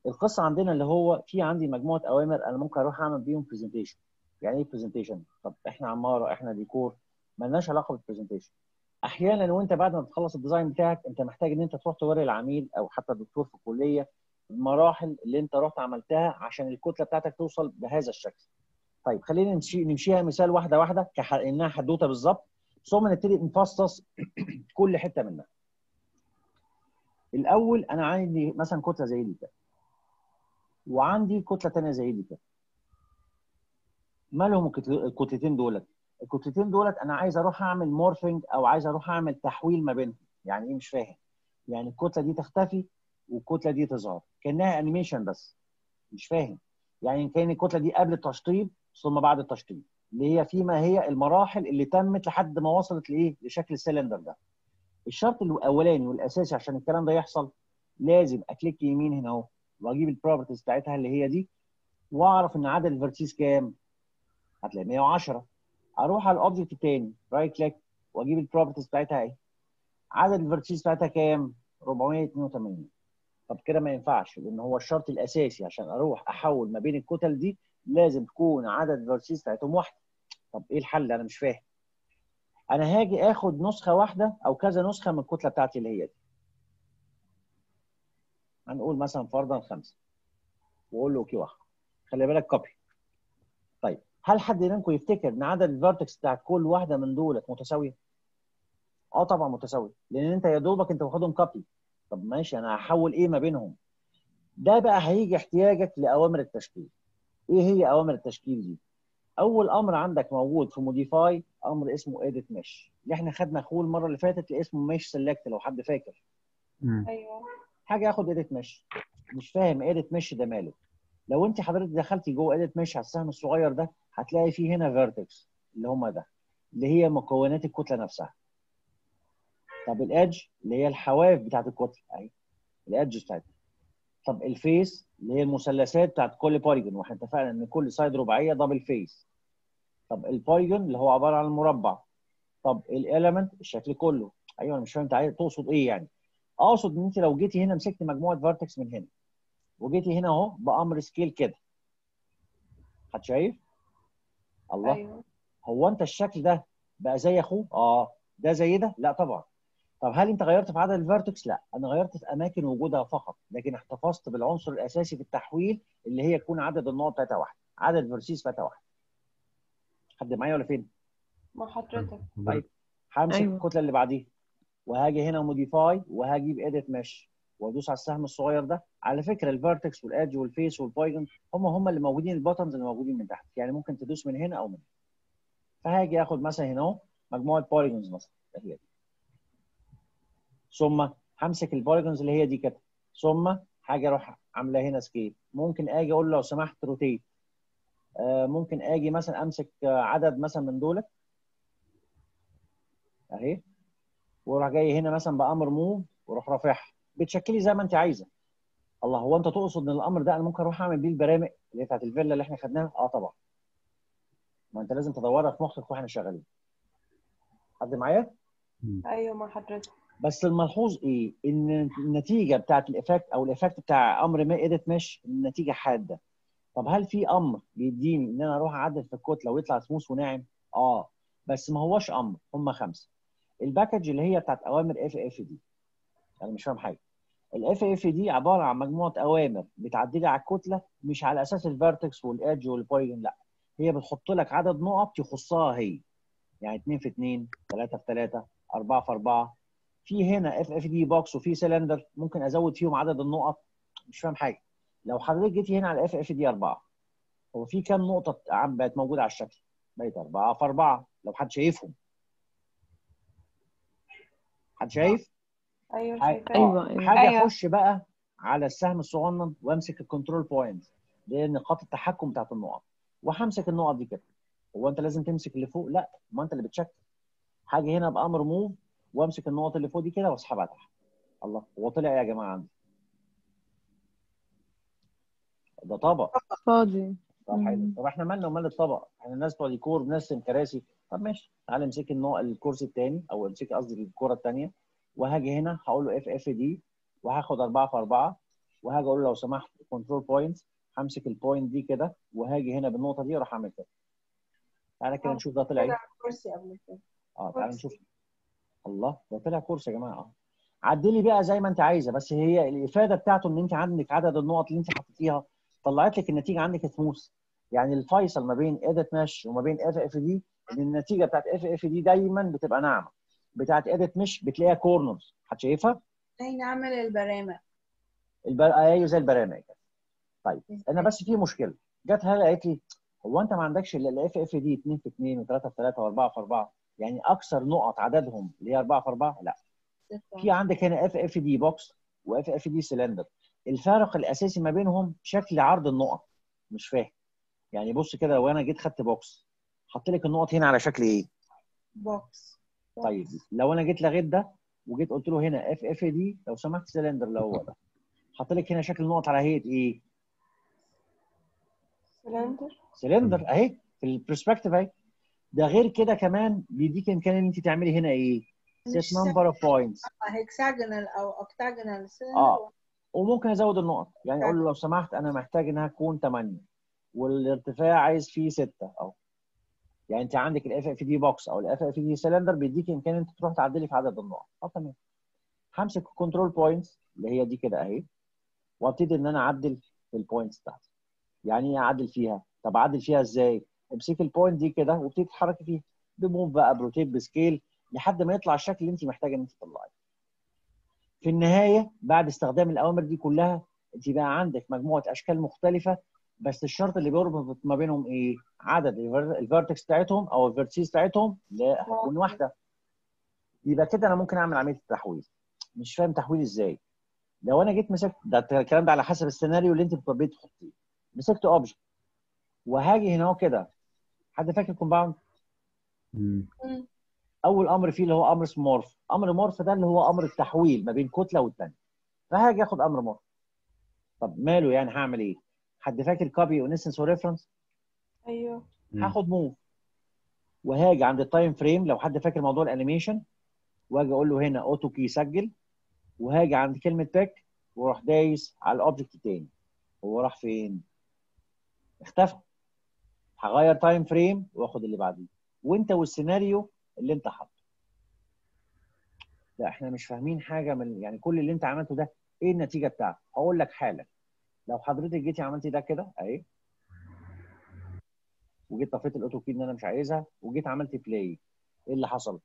القصه عندنا اللي هو في عندي مجموعه اوامر انا ممكن اروح اعمل بيهم برزنتيشن يعني ايه برزنتيشن طب احنا عماره احنا ديكور مالناش علاقه بالبرزنتيشن احيانا وانت بعد ما تخلص الديزاين بتاعك انت محتاج ان انت تروح توري العميل او حتى الدكتور في الكليه المراحل اللي انت رحت عملتها عشان الكتله بتاعتك توصل بهذا الشكل طيب خلينا نمشي نمشيها مثال واحده واحده كانها حدوته بالظبط ثم نبتدي نفصص كل حته منها الاول انا عندي مثلا كتله زي دي كده وعندي كتله ثانيه زي دي كده مالهم الكتلتين دولت الكتلتين دولت انا عايز اروح اعمل مورفنج او عايز اروح اعمل تحويل ما بينهم يعني ايه مش فاهم يعني الكتله دي تختفي والكتله دي تظهر كانها انيميشن بس مش فاهم يعني كان الكتله دي قبل التشطيب ثم بعد التشطيب اللي هي فيما هي المراحل اللي تمت لحد ما وصلت لايه لشكل السلندر ده الشرط الاولاني والاساسي عشان الكلام ده يحصل لازم اكليك يمين هنا اهو واجيب البروبرتيز بتاعتها اللي هي دي واعرف ان عدد الفيرتيس كام هتلاقي 110 اروح على الاوبجكت الثاني رايت كليك واجيب البروبرتيز بتاعتها اهي عدد الفيرتيس بتاعتها كام 482 طب كده ما ينفعش لان هو الشرط الاساسي عشان اروح احول ما بين الكتل دي لازم تكون عدد الفيرتيس بتاعتهم واحده طب ايه الحل انا مش فاهم انا هاجي اخد نسخه واحده او كذا نسخه من الكتله بتاعتي اللي هي دي هنقول مثلا فرضا خمسه واقول له اوكي واحد خلي بالك كوبي طيب هل حد منكم يفتكر ان عدد الفيرتكس بتاع كل واحده من دولت متساويه؟ اه طبعا متساويه لان انت يا دوبك انت واخدهم كوبي طب ماشي انا هحول ايه ما بينهم؟ ده بقى هيجي احتياجك لاوامر التشكيل. ايه هي اوامر التشكيل دي؟ اول امر عندك موجود في موديفاي امر اسمه ايديت مش اللي احنا خدنا اخوه المره اللي فاتت اللي اسمه مش سيلكت لو حد فاكر. ايوه حاجه اخد ايديت مش مش فاهم ايديت مش ده ماله لو انت حضرتك دخلتي جوه ايديت مش على السهم الصغير ده هتلاقي فيه هنا فيرتكس اللي هم ده اللي هي مكونات الكتله نفسها طب الادج اللي هي الحواف بتاعت الكتله اهي الادج بتاعتها طب الفيس اللي هي المثلثات بتاعت كل بوليجون واحنا اتفقنا ان كل سايد رباعيه دبل فيس طب البوليجون اللي هو عباره عن المربع طب الاليمنت الشكل كله ايوه انا مش فاهم انت عايز تقصد ايه يعني اقصد ان انت لو جيتي هنا مسكت مجموعه فيرتكس من هنا وجيتي هنا اهو بامر سكيل كده حد شايف؟ الله ايوه هو انت الشكل ده بقى زي اخوه؟ اه ده زي ده؟ لا طبعا طب هل انت غيرت في عدد الفيرتكس؟ لا انا غيرت في اماكن وجودها فقط لكن احتفظت بالعنصر الاساسي في التحويل اللي هي يكون عدد النقط بتاعتها واحد عدد الفيرسيس بتاعتها واحد حد معايا ولا فين؟ مع حضرتك طيب همسك أيوة. الكتله اللي بعديها وهاجي هنا موديفاي وهجيب اديت مش وادوس على السهم الصغير ده على فكره الفيرتكس والادج والفيس والبايجن هم هم اللي موجودين الباتنز اللي موجودين من تحت يعني ممكن تدوس من هنا او من هنا فهاجي اخد مثلا هنا اهو مجموعه بوليجونز مثلا هي دي ثم همسك البوليجونز اللي هي دي كده ثم هاجي اروح عامله هنا سكيل ممكن اجي اقول له لو سمحت روتيت آه ممكن اجي مثلا امسك آه، عدد مثلا من دولت اهي واروح جاي هنا مثلا بامر موف واروح رافعها بتشكلي زي ما انت عايزه الله هو انت تقصد ان الامر ده انا ممكن اروح اعمل بيه البرامج اللي هي بتاعت الفيلا اللي احنا خدناها اه طبعا ما انت لازم تدورها في مخك واحنا شغالين حد معايا ايوه مع حضرتك بس الملحوظ ايه ان النتيجه بتاعت الافكت او الافكت بتاع امر ما ايديت مش النتيجه حاده طب هل في امر بيديني ان انا اروح اعدل في الكتله ويطلع سموث وناعم اه بس ما هوش امر هم خمسه الباكج اللي هي بتاعت اوامر اف اف دي انا مش فاهم حاجه الاف اف دي عباره عن مجموعه اوامر بتعدلي على الكتله مش على اساس الفيرتكس والادج والبويجن لا هي بتحط لك عدد نقط يخصها هي يعني 2 في 2 3 في 3 4 في 4 في هنا اف اف دي بوكس وفي سلندر ممكن ازود فيهم عدد النقط مش فاهم حاجه لو حضرتك جيتي هنا على اف اف دي 4 هو في كام نقطه عم بقت موجوده على الشكل بقت 4 في 4 لو حد شايفهم حد شايف ايوه حاجة- شايفاه أيوة، أيوة. حاجه أيوة. اخش بقى على السهم الصغنن وامسك الكنترول بوينت اللي هي نقاط التحكم بتاعت النقط وهمسك النقط دي كده هو انت لازم تمسك اللي فوق لا ما انت اللي بتشكل حاجه هنا بامر موف وامسك النقط اللي فوق دي كده واسحبها تحت الله هو طلع ايه يا جماعه عندي ده طبق فاضي طب حلو مم. طب احنا مالنا ومال الطبق احنا الناس بتوع ديكور بنرسم كراسي طب ماشي تعالى امسكي النوع الكرسي الثاني او امسكي قصدي الكره الثانيه وهاجي هنا هقول له اف اف دي وهاخد 4 في 4 وهاجي اقول له لو سمحت كنترول بوينت همسك البوينت دي كده وهاجي هنا بالنقطه دي واروح اعمل كده تعالى كده نشوف ده طلع ايه كرسي قبل كده اه تعالى كورس. نشوف الله ده طلع كورس يا جماعه اه عدلي بقى زي ما انت عايزه بس هي الافاده بتاعته ان انت عندك عدد النقط اللي انت حطيتيها طلعت لك النتيجه عندك سموث يعني الفيصل ما بين اديت مش وما بين اف اف دي ان النتيجه بتاعت اف اف دي دايما بتبقى ناعمه بتاعت اديت مش بتلاقيها كورنرز حد شايفها؟ اي نعمل البرامج البر... ايوه زي البرامج طيب انا بس في مشكله جت هلا قالت لي هو انت ما عندكش الا الاف اف دي 2 في 2 و3 في 3 و4 في 4 يعني اكثر نقط عددهم اللي هي 4 في 4 لا في عندك هنا اف اف دي بوكس واف اف دي سلندر الفارق الاساسي ما بينهم شكل عرض النقط مش فاهم يعني بص كده لو انا جيت خدت بوكس حط لك النقط هنا على شكل ايه بوكس طيب لو انا جيت لغيت ده وجيت قلت له هنا اف اف دي لو سمحت سلندر لو هو ده حط لك هنا شكل النقط على هيئه ايه سلندر سلندر اهي في البرسبكتيف اهي ده غير كده كمان بيديك امكانيه ان انت تعملي هنا ايه مش set number of points هيكساجونال او اوكتاجونال اه وممكن ازود النقط يعني اقول له لو سمحت انا محتاج انها تكون 8 والارتفاع عايز فيه 6 اهو يعني انت عندك الاف اف دي بوكس او الاف اف دي سلندر بيديك امكانيه انت تروح تعدلي في عدد النقط اه تمام همسك الكنترول بوينتس اللي هي دي كده اهي وابتدي ان انا اعدل في البوينتس بتاعتي يعني ايه اعدل فيها طب اعدل فيها ازاي امسكي البوينت دي كده وابتدي تتحركي فيها بموف بقى بروتيت بسكيل لحد ما يطلع الشكل اللي انت محتاجه ان انت تطلعيه في النهايه بعد استخدام الاوامر دي كلها انت بقى عندك مجموعه اشكال مختلفه بس الشرط اللي بيربط ما بينهم ايه عدد الفير- الفيرتكس بتاعتهم او الفيرتسيز بتاعتهم لا هتكون واحده يبقى كده انا ممكن اعمل عمليه التحويل مش فاهم تحويل ازاي لو انا جيت مسكت ده الكلام ده على حسب السيناريو اللي انت بتطبقيه تحطيه مسكت اوبجكت وهاجي هنا اهو كده حد فاكر كومباوند مم. اول امر فيه اللي هو امر اسمه مورف امر مورف ده اللي هو امر التحويل ما بين كتله والثانيه فهاجي اخد امر مورف طب ماله يعني هعمل ايه حد فاكر كوبي ونسنس وريفرنس ايوه مم. هاخد موف وهاجي عند التايم فريم لو حد فاكر موضوع الانيميشن واجي اقول له هنا اوتو كي سجل وهاجي عند كلمه باك واروح دايس على الاوبجكت التاني هو راح فين؟ اختفى هغير تايم فريم واخد اللي بعديه وانت والسيناريو اللي انت حاطه لا احنا مش فاهمين حاجه من يعني كل اللي انت عملته ده ايه النتيجه بتاعته هقول لك حالا لو حضرتك جيتي عملتي ده كده اهي وجيت طفيت الاوتو كي ان انا مش عايزها وجيت عملت بلاي ايه اللي حصل؟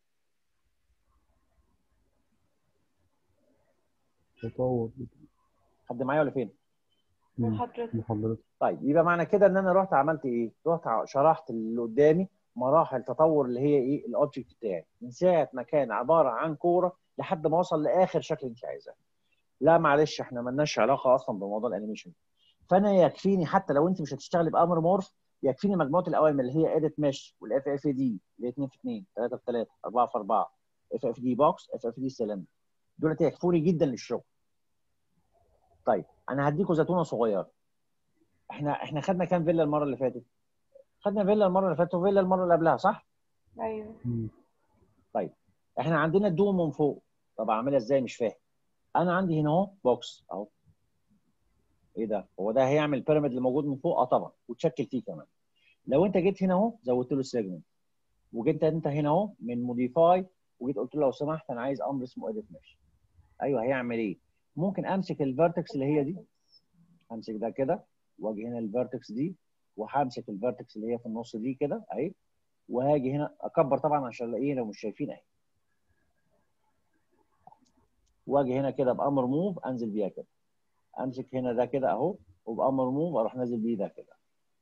تطور حد معايا ولا فين؟ مم. وحضرتك محاضرات طيب يبقى معنى كده ان انا رحت عملت ايه؟ رحت ع- شرحت اللي قدامي مراحل تطور اللي هي ايه؟ الاوبجكت بتاعي من ساعه ما كان عباره عن كوره لحد ما وصل لاخر شكل انت عايزاه. لا معلش احنا مالناش علاقه اصلا بموضوع الانيميشن. فانا يكفيني حتى لو انت مش هتشتغلي بامر مورف يكفيني مجموعه الاوامر اللي هي اديت مش والاف اف دي اللي هي 2 في 2 3 في 3 4 في 4 اف اف دي بوكس اف اف دي سلندر دول يكفوني جدا للشغل. طيب انا هديكم زيتونه صغيره. احنا احنا خدنا كام فيلا المره اللي فاتت؟ خدنا فيلا المره اللي فاتت وفيلا المره اللي قبلها صح؟ ايوه مم. احنا عندنا الدوم من فوق طب اعملها ازاي مش فاهم انا عندي هنا اهو بوكس اهو ايه ده هو ده هيعمل البيراميد اللي موجود من فوق اه طبعا وتشكل فيه كمان لو انت جيت هنا اهو زودت له السيجمنت وجيت انت هنا اهو من موديفاي وجيت قلت له لو سمحت انا عايز امر اسمه اديت مش ايوه هيعمل ايه ممكن امسك الفيرتكس اللي هي دي امسك ده كده واجي هنا الفيرتكس دي وهمسك الفيرتكس اللي هي في النص دي كده اهي وهاجي هنا اكبر طبعا عشان الاقيه لو مش شايفين اهي واجي هنا كده بامر موف انزل بيها كده امسك هنا ده كده اهو وبامر موف اروح نازل بيه ده كده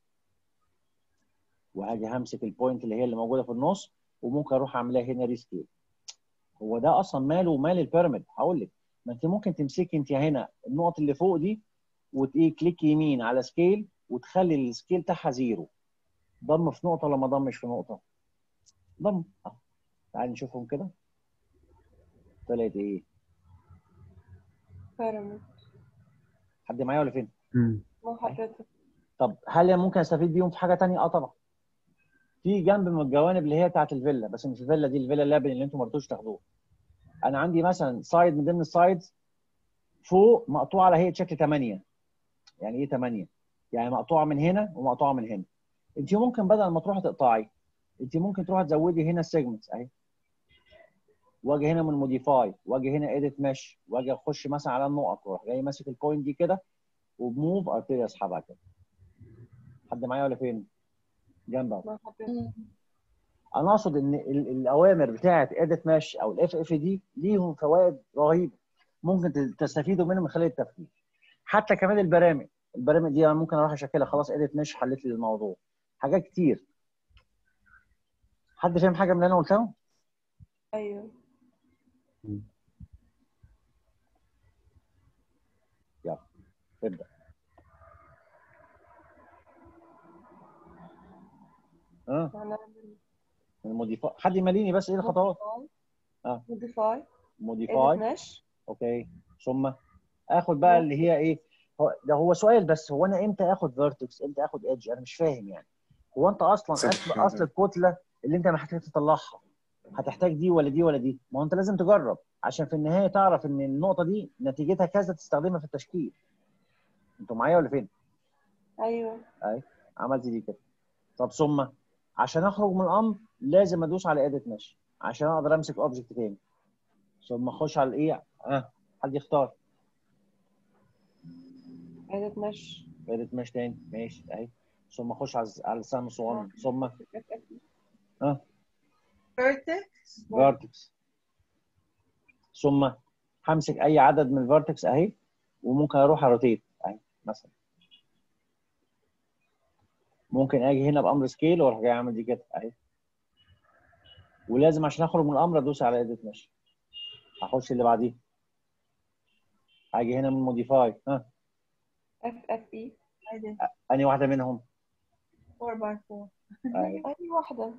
وهاجي همسك البوينت اللي هي اللي موجوده في النص وممكن اروح اعملها هنا ريسكيل هو ده اصلا ماله ومال البيراميد هقول لك ما انت ممكن تمسكي انت هنا النقط اللي فوق دي وتايه كليك يمين على سكيل وتخلي السكيل بتاعها زيرو ضم في نقطه ولا ما ضمش في نقطه ضم اهو تعالي نشوفهم كده طلعت ايه بيراميد حد معايا ولا فين مم. وحضرتك طب هل ممكن استفيد بيهم في حاجه تانية اه طبعا في جنب من الجوانب اللي هي بتاعت الفيلا بس مش الفيلا دي الفيلا اللبن اللي انتم ما رضيتوش تاخدوها انا عندي مثلا سايد من ضمن السايدز فوق مقطوعه على هيئه شكل 8 يعني ايه 8 يعني مقطوعه من هنا ومقطوعه من هنا انت ممكن بدل ما تروحي تقطعي انت ممكن تروحي تزودي هنا السيجمنتس اهي واجي هنا من موديفاي واجي هنا اديت مش واجي اخش مثلا على النقط واروح جاي ماسك البوينت دي كده وبموف ابتدي اسحبها كده حد معايا ولا فين؟ جنبها مع حضرتك انا اقصد ان ال- الاوامر بتاعه اديت ماش او الاف اف دي ليهم فوائد رهيبه ممكن ت- تستفيدوا منها من خلال التفكير حتى كمان البرامج البرامج دي انا ممكن اروح اشكلها خلاص اديت ماش حلت لي الموضوع حاجات كتير حد فاهم حاجه من اللي انا قلتها ايوه ابدا اه هنعمل الموديفاي حد يماليني بس ايه الخطوات آه. موديفاي موديفاي مش اوكي ثم اخد بقى اللي هي ايه هو ده هو سؤال بس هو انا امتى اخد فيرتكس امتى اخد ايدج انا مش فاهم يعني هو انت اصلا صح. اصل اصل الكتله اللي انت محتاج تطلعها هتحتاج دي ولا دي ولا دي ما هو انت لازم تجرب عشان في النهايه تعرف ان النقطه دي نتيجتها كذا تستخدمها في التشكيل انتوا معايا ولا فين ايوه عملت دي كده طب ثم عشان اخرج من الامر لازم ادوس على اديت ماشي عشان اقدر امسك اوبجكت تاني ثم اخش على الايه اه حد يختار عدد مش اديت ماشي تاني ماشي اهي ثم اخش على على السهم الصغير ثم vertex فيرتكس ثم همسك اي عدد من الفيرتكس اهي وممكن اروح اروتيت اهي مثلا ممكن اجي هنا بامر سكيل واروح جاي اعمل دي كده اهي ولازم عشان اخرج من الامر ادوس على اديت ماشي هخش اللي بعديه هاجي هنا من موديفاي ها اف اف اي عادي انهي واحده منهم 4 by 4 اهي اي واحدة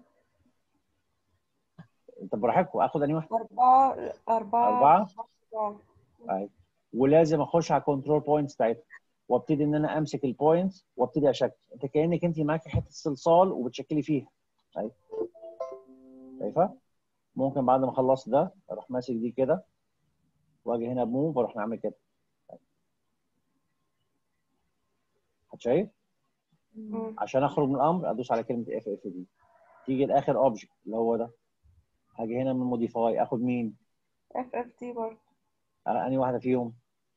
انت براحتكم اخد انهي واحده أربعة أربعة أربعة؟ أربعة اهي ولازم اخش على الكنترول بوينتس بتاعتها وابتدي ان انا امسك البوينتس وابتدي اشكل انت كانك انت معاكي حته صلصال وبتشكلي فيها اهي شايفه ممكن بعد ما خلصت ده اروح ماسك دي كده واجي هنا بموف واروح نعمل كده حد شايف مم. عشان اخرج من الامر ادوس على كلمه اف اف دي تيجي لاخر اوبجكت اللي هو ده هاجي هنا من موديفاي اخد مين اف اف تي برضه آه، انهي واحده فيهم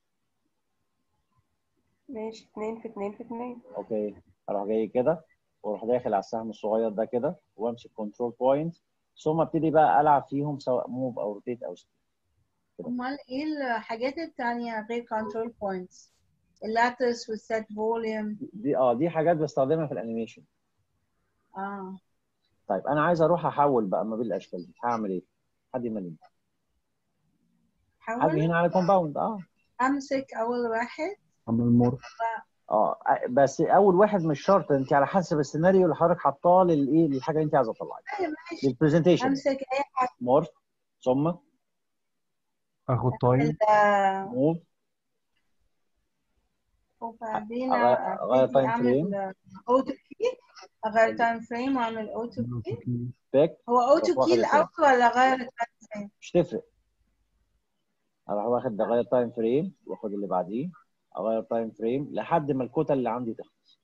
ماشي اتنين في اتنين في اتنين اوكي اروح جاي كده واروح داخل على السهم الصغير ده كده وامسك كنترول بوينت ثم ابتدي بقى العب فيهم سواء موف او روتيت او ستيب امال ايه الحاجات التانية غير control points اللاتس والسيت فوليوم دي اه دي حاجات بستخدمها في الانيميشن اه طيب انا عايز اروح احول بقى ما بين الاشكال دي هعمل ايه؟ حد يمليني هاجي حاول هنا على كومباوند اه امسك اول واحد عمل مر اه بس اول واحد مش شرط انت على حسب السيناريو اللي حضرتك حاطاه للايه للحاجه اللي انت عايزه تطلعيها أيوة، ماشي للبرزنتيشن امسك اي حاجة مورف ثم اخد تايم آه، موف وبعدين أغير- أغير ابتدي time frame. اعمل اوتو كي اغير تايم فريم واعمل اوتو كي باك هو اوتو واخد كي التايم. الاول ولا اغير التايم فريم مش تفرق اروح واخد ده اغير تايم فريم واخد اللي بعديه اغير تايم فريم لحد ما الكتل اللي عندي تخلص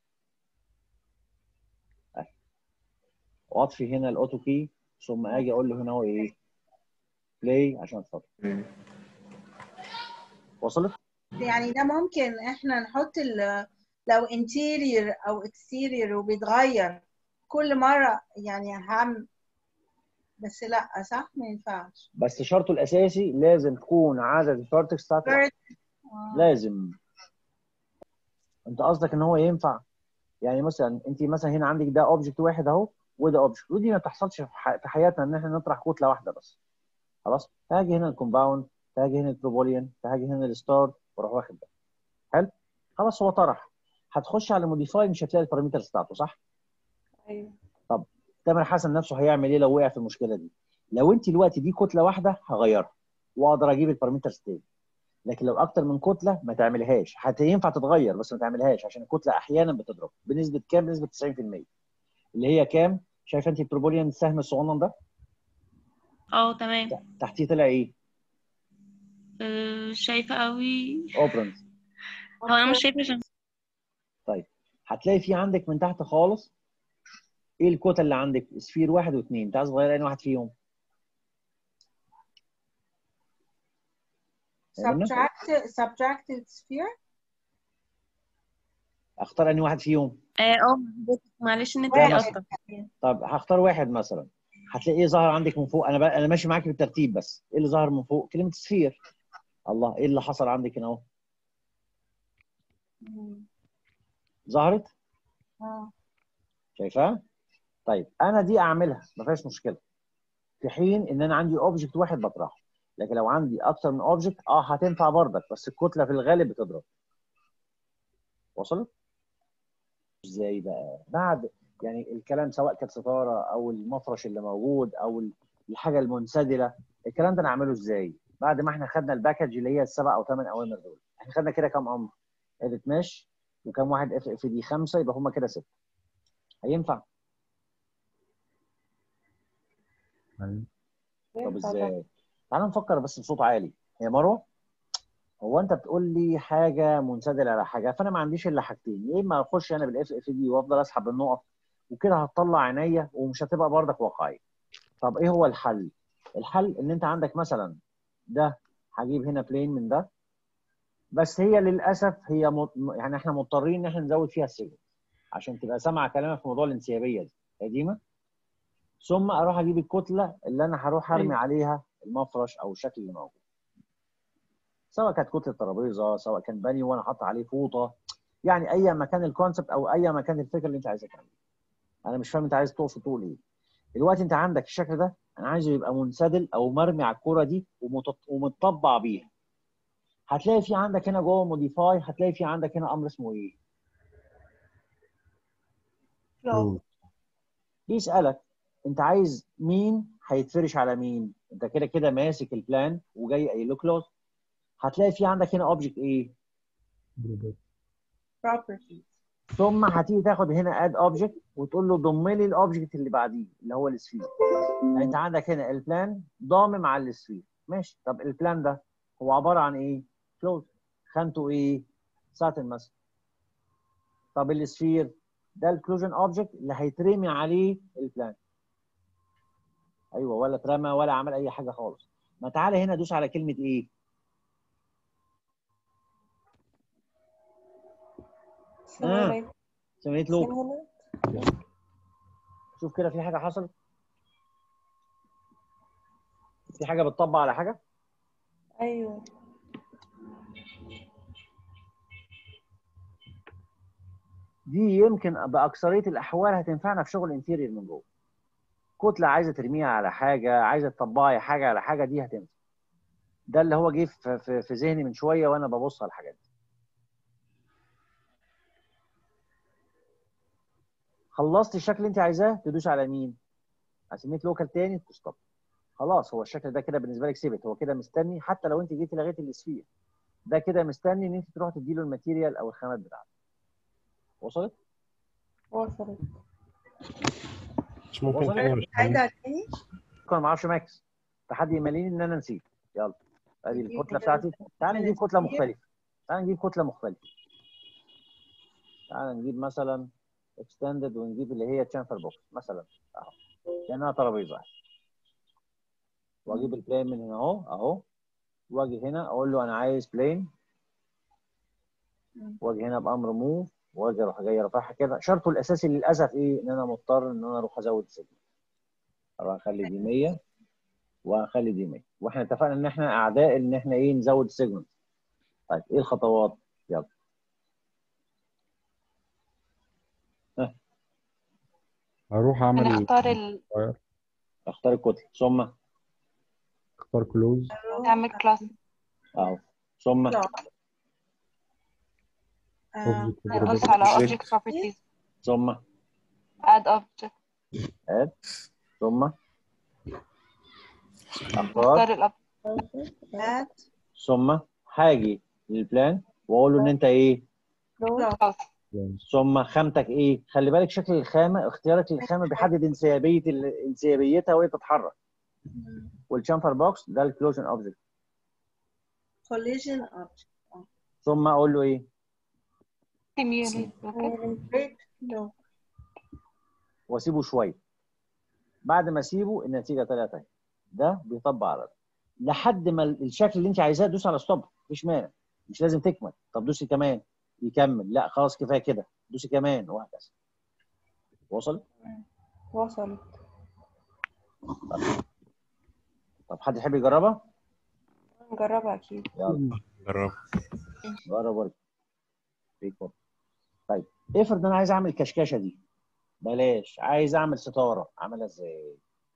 أهي. واطفي هنا الاوتو كي ثم اجي اقول له هنا هو ايه بلاي عشان اتفضل مم. وصلت يعني ده ممكن احنا نحط ال- لو انتيرير او اكستيرير وبيتغير كل مرة يعني هعمل بس لا صح ما ينفعش بس شرطه الاساسي لازم تكون عدد الفيرتكس بتاعته واحد. آه. لازم انت قصدك ان هو ينفع يعني مثلا انت مثلا هنا عندك ده اوبجكت واحد اهو وده اوبجكت ودي ما بتحصلش في ح- في حياتنا ان احنا نطرح كتله واحده بس خلاص هاجي هنا الكومباوند هاجي هنا التروبوليان هاجي هنا الستار واروح واخد ده حلو خلاص هو طرح هتخش على موديفاي مش هتلاقي البارامترز بتاعته صح ايوه تامر حسن نفسه هيعمل ايه لو وقع في المشكله دي لو انت دلوقتي دي كتله واحده هغيرها واقدر اجيب البارامترز تاني لكن لو اكتر من كتله ما تعملهاش حتى ينفع تتغير بس ما تعملهاش عشان الكتله احيانا بتضرب بنسبه كام بنسبه 90% اللي هي كام شايفه انت التروبوليان السهم الصغنن ده اه تمام تحتيه طلع ايه آه، شايفة قوي اوبرنز هو انا مش شايفة عشان طيب هتلاقي في عندك من تحت خالص ايه الكتل اللي عندك سفير واحد واثنين انت عايز تغير اي واحد فيهم فاهمنا؟ subtract subtracted sphere اختار انهي واحد فيهم اه اه معلش النت لا، بيقطع طب هختار واحد مثلا هتلاقي ايه ظهر عندك من فوق انا بقى انا ماشي معاك بالترتيب بس ايه اللي ظهر من فوق كلمه سفير الله ايه اللي حصل عندك هنا اهو ظهرت اه شايفاها طيب انا دي اعملها ما فيهاش مشكله في حين ان انا عندي اوبجكت واحد بطرحه لكن لو عندي اكتر من اوبجكت اه هتنفع برضك بس الكتله في الغالب بتضرب وصلت ازاي بقى بعد يعني الكلام سواء كانت ستاره او المفرش اللي موجود او الحاجه المنسدله الكلام ده نعمله ازاي بعد ما احنا خدنا الباكج اللي هي السبع او ثمان اوامر دول احنا خدنا كده كام امر اديت مش وكم واحد اف اف دي خمسه يبقى هم كده سته هينفع أيوة. طب ينفع ازاي تعال نفكر بس بصوت عالي يا مروه هو انت بتقول لي حاجه منسدله على حاجه فانا ما عنديش الا حاجتين يا اما اخش انا بالاف اف دي وافضل اسحب النقط وكده هتطلع عينيا ومش هتبقى بردك واقعيه طب ايه هو الحل الحل ان انت عندك مثلا ده هجيب هنا بلين من ده بس هي للاسف هي مط... يعني احنا مضطرين ان احنا نزود فيها السجن عشان تبقى سامعه كلامك في موضوع الانسيابيه دي قديمه ثم اروح اجيب الكتله اللي انا هروح ارمي عليها المفرش او الشكل اللي موجود سواء كانت كتله ترابيزه سواء كان بانيو وانا حاطط عليه فوطه يعني اي مكان الكونسبت او اي مكان الفكره اللي انت عايزها تعملها انا مش فاهم انت عايز تقصد تقول ايه دلوقتي انت عندك الشكل ده انا عايزه يبقى منسدل او مرمي على الكوره دي ومتط- ومتطبع بيها هتلاقي في عندك هنا جوه موديفاي هتلاقي في عندك هنا امر اسمه ايه flow بيسالك انت عايز مين هيتفرش على مين انت كده كده ماسك البلان وجاي قايل له كلوز هتلاقي في عندك هنا اوبجكت ايه properties ثم هتيجي تاخد هنا اد اوبجكت وتقول له ضم لي الاوبجكت اللي بعديه اللي هو السفير يعني انت عندك هنا البلان ضامم على السفير ماشي طب البلان ده هو عباره عن ايه كلوز خانته ايه ساتن مثلا طب السفير ده الكلوجن اوبجكت اللي هيترمي عليه البلان ايوه ولا اترمى ولا عمل اي حاجه خالص ما تعالى هنا دوس على كلمه ايه سيموليت سميت له سيموليت شوف كده في حاجه حصلت في حاجه بتطبق على حاجه ايوه دي يمكن باكثريه الاحوال هتنفعنا في شغل انتيرير من جوه كتله عايزه ترميها على حاجه عايزه تطبقي حاجه على حاجه دي هتنفع ده اللي هو جه في, في, في ذهني من شويه وانا ببص على الحاجات دي خلصت الشكل اللي انت عايزاه تدوس على مين اسميت لوكال تاني تستوب خلاص هو الشكل ده كده بالنسبه لك ثبت هو كده مستني حتى لو انت جيتي لغيت السفير ده كده مستني ان انت تروح تديله الماتيريال او الخامات بتاعته وصلت وصلت مش ممكن وصلت؟ تاني يا باشمهندس عايدة تاني انا ما اعرفش ماكس تحدي يماليني ان انا نسيت يلا ادي نجيب الكتله كده بتاعتي تعال من نجيب كتله السفير. مختلفه تعال نجيب كتله مختلفه تعال نجيب مثلا اكستندد ونجيب اللي هي تشامفر بوكس مثلا اهو كانها ترابيزه اهي. واجيب البلين من هنا اهو اهو واجي هنا اقول له انا عايز بلين مم. واجي هنا بامر موف واجي اروح جاي رافعها كده شرطه الاساسي للاسف ايه ان انا مضطر ان انا اروح ازود سيجنال اروح اخلي دي 100 واخلي دي 100 واحنا اتفقنا ان احنا اعداء ان احنا ايه نزود السيجمنت طيب ايه الخطوات يلا هروح اعمل هنختار ال... اختار الكتله ثم اختار كلوز نعمل كلاس اهو ثم آه، اوبجكت ندوس على object properties ثم add object اد ثم اختار نختار ال add ثم هاجي للبلان واقول له ان انت ايه class ثم خامتك ايه خلي بالك شكل الخامه اختيارك للخامه بيحدد انسيابيه ال- انسيابيتها وهي تتحرك والشامفر بوكس ده الكلوجن اوبجكت collision object ثم اقول له ايه Simulate. Okay. wait no واسيبه شويه بعد ما اسيبه النتيجه طلعت اهي ده بيطبق على ده لحد ما الشكل اللي انت عايزاه دوس على ستوب مفيش مانع مش لازم تكمل طب دوسي كمان يكمل لا خلاص كفايه كده دوسي كمان وهكذا وصل وصلت طب حد يحب يجربها نجربها أكيد يلا جرب جرب ورد ريكورد طيب افرض انا عايز اعمل كشكشه دي بلاش عايز اعمل ستاره اعملها ازاي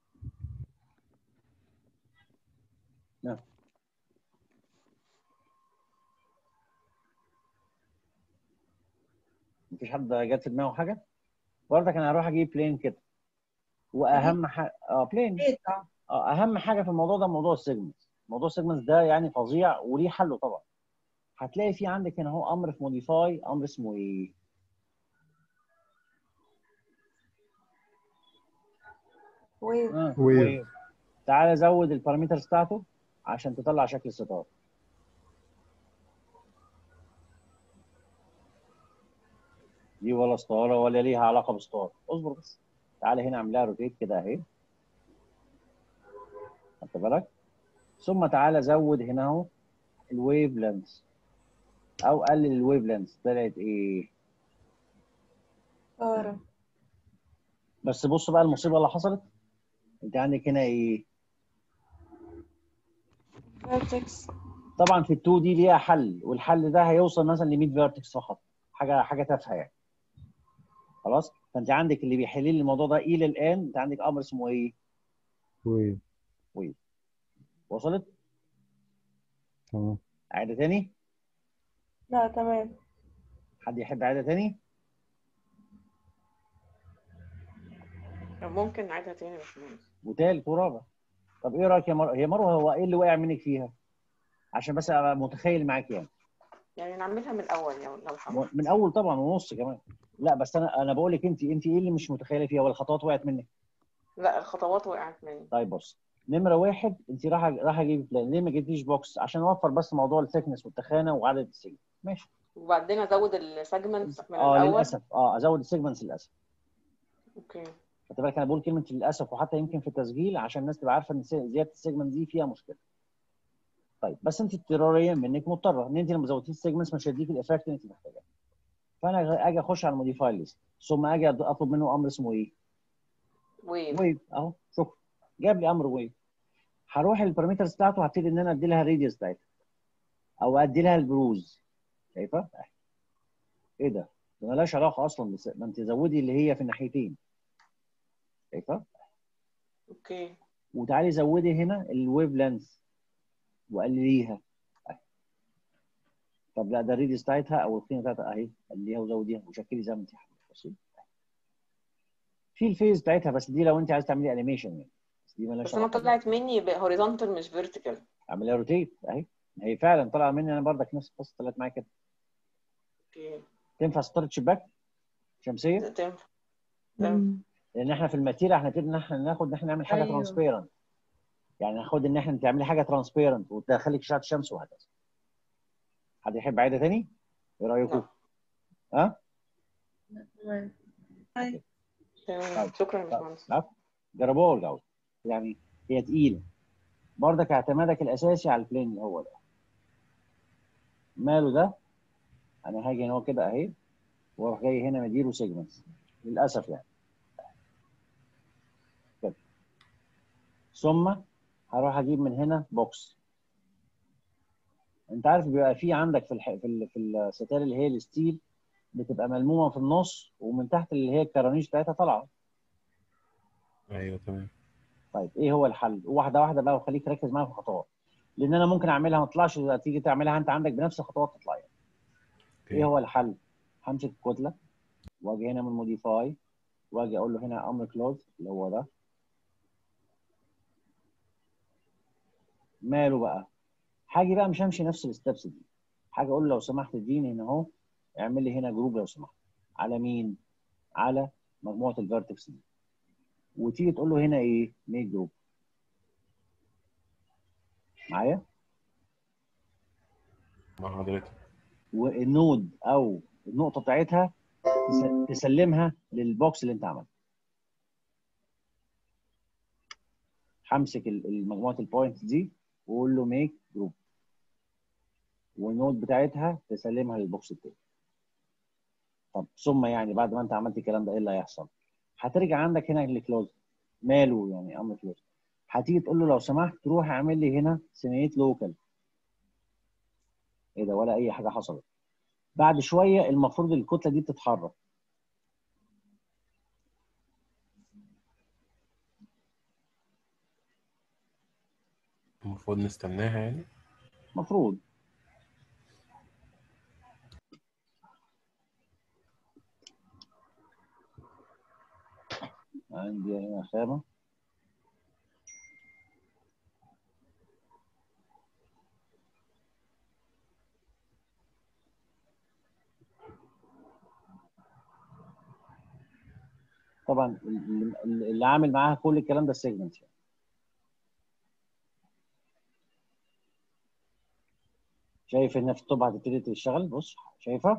نعم مفيش حد جات في دماغه حاجه برضك انا هروح اجيب بلين كده واهم حاجه اه بلين wait اه اه اهم حاجه في الموضوع ده موضوع السيجمنتس موضوع السيجمنتس ده يعني فظيع وليه حله طبعا هتلاقي في عندك هنا اهو امر في موديفاي امر اسمه ايه ويف آه. Wave. تعالى زود البارامترز بتاعته عشان تطلع شكل الستار دي ولا ستاره ولا ليها علاقه بستار اصبر بس تعالى هنا اعملها روتيت كده اهي خدت بالك ثم تعالى زود هنا اهو الويف لينس او قلل الويف لينس طلعت ايه طارة بس بص بقى المصيبه اللي حصلت انت عندك هنا ايه فيرتكس طبعا في ال 2 دي ليها حل والحل ده هيوصل مثلا ل 100 فيرتكس فقط حاجه حاجه تافهه يعني خلاص فانت عندك اللي بيحل لي الموضوع ده الى الان انت عندك امر اسمه ايه ويف وصلت تمام اعاده تاني لا تمام حد يحب اعاده تاني ممكن نعيدها تاني يا باشمهندس وتالت ورابع طب ايه رايك يا مروه هي مروه هو ايه اللي وقع منك فيها عشان بس ابقى متخيل معاك يعني يعني نعملها من الأول لو لو حابب من اول طبعا ونص كمان لا بس انا انا بقول لك انت انت ايه اللي مش متخيله فيها ولا الخطوات وقعت منك لا الخطوات وقعت مني طيب بص نمره واحد انت راح راح اجيب بلان ليه ما جبتيش بوكس عشان اوفر بس موضوع الثيكنس والتخانه وعدد السجن ماشي وبعدين أزود السيجمنت من اه الأول للاسف اه ازود السيجمنتس للاسف أوكي خدت بالك انا بقول كلمه للاسف وحتى يمكن في التسجيل عشان الناس تبقى عارفه ان سي- زياده السيجمنت دي فيها مشكله طيب بس انت اضطراريا منك مضطره ان انت لما زودتيش السيجمنتس مش هيديك الايفكت اللي انت محتاجاه فانا اجي اخش على الموديفاي ليست ثم اجي اطلب منه امر اسمه ايه؟ ويف ويف اهو شوف جاب لي امر ويف هروح البارامترز بتاعته هبتدي ان انا ادي لها الريديوس بتاعتها او ادي لها البروز شايفه؟ ايه ده؟ ده مالهاش علاقه اصلا بس ما انت زودي اللي هي في الناحيتين شايفه؟ أوكي وتعالي زودي هنا الويف لينث وقلليها طب لا ده الريديوس بتاعتها او القيمه بتاعتها اهي قلليها وزوديها وشكلي زي ما انت حابه بصي في الفيز بتاعتها بس دي لو انت عايز تعملي انيميشن يعني بس دي مالهاش بس أنا علاقة. طلعت مني هوريزونتال مش فيرتيكال اعملها روتيت اهي هي فعلا طالعه مني انا برضك نفس القصه طلعت معايا كده أوكي تنفع ستاره شباك شمسيه تنفع تنفع لان احنا في الماتيريال احنا نبتدي ان احنا ناخد ان احنا نعمل حاجه أيوه. ترانسبيرنت يعني ناخد ان احنا تعملي حاجه ترانسبيرنت وتدخلك اشعه الشمس وهكذا حد يحب عاده تاني؟ ايه رايكم؟ ها؟ تمام تمام شكرا يا باشمهندس لا جربوها وارجعوا يعني هي تقيله برضك اعتمادك الاساسي على البلين اللي هو ده ماله ده انا هاجي هنا هو كده اهي واروح جاي هنا مديله سيجمنتس للاسف يعني كده ثم هروح اجيب من هنا بوكس انت عارف بيبقى في عندك في الح... في ال... في الستائر اللي هي الستيل بتبقى ملمومه في النص ومن تحت اللي هي الكرانيش بتاعتها طالعه ايوه تمام طيب ايه هو الحل؟ واحده واحده بقى وخليك ركز معايا في الخطوات لان انا ممكن اعملها ما تطلعش تيجي تعملها انت عندك بنفس الخطوات تطلع يعني. اوكي ايه هو الحل؟ همسك الكتله واجي هنا من موديفاي واجي اقول له هنا امر كلوز اللي هو ده ماله بقى؟ هاجي بقى مش همشي نفس الستبس دي حاجه اقول له لو سمحت اديني هنا اهو اعمل لي هنا جروب لو سمحت على مين؟ على مجموعه الفيرتكس دي وتيجي تقول له هنا ايه؟ ميك جروب معايا؟ مع حضرتك والنود او النقطه بتاعتها تس- تسلمها للبوكس اللي انت عملته همسك ال- ال- مجموعه البوينتس دي واقول له ميك جروب والنود بتاعتها تسلمها للبوكس التاني طب ثم يعني بعد ما انت عملت الكلام ده ايه اللي هيحصل؟ هترجع عندك هنا الكلوز ماله يعني امر كلوز هتيجي تقول له لو سمحت روح اعمل لي هنا سينيت لوكال ايه ده ولا اي حاجه حصلت بعد شويه المفروض الكتله دي تتحرك المفروض نستناها يعني المفروض عندي هنا خامه طبعا اللي, اللي عامل معاها كل الكلام ده السيجمنت يعني. شايف هنا في الطب هتبتدي تشتغل بص شايفها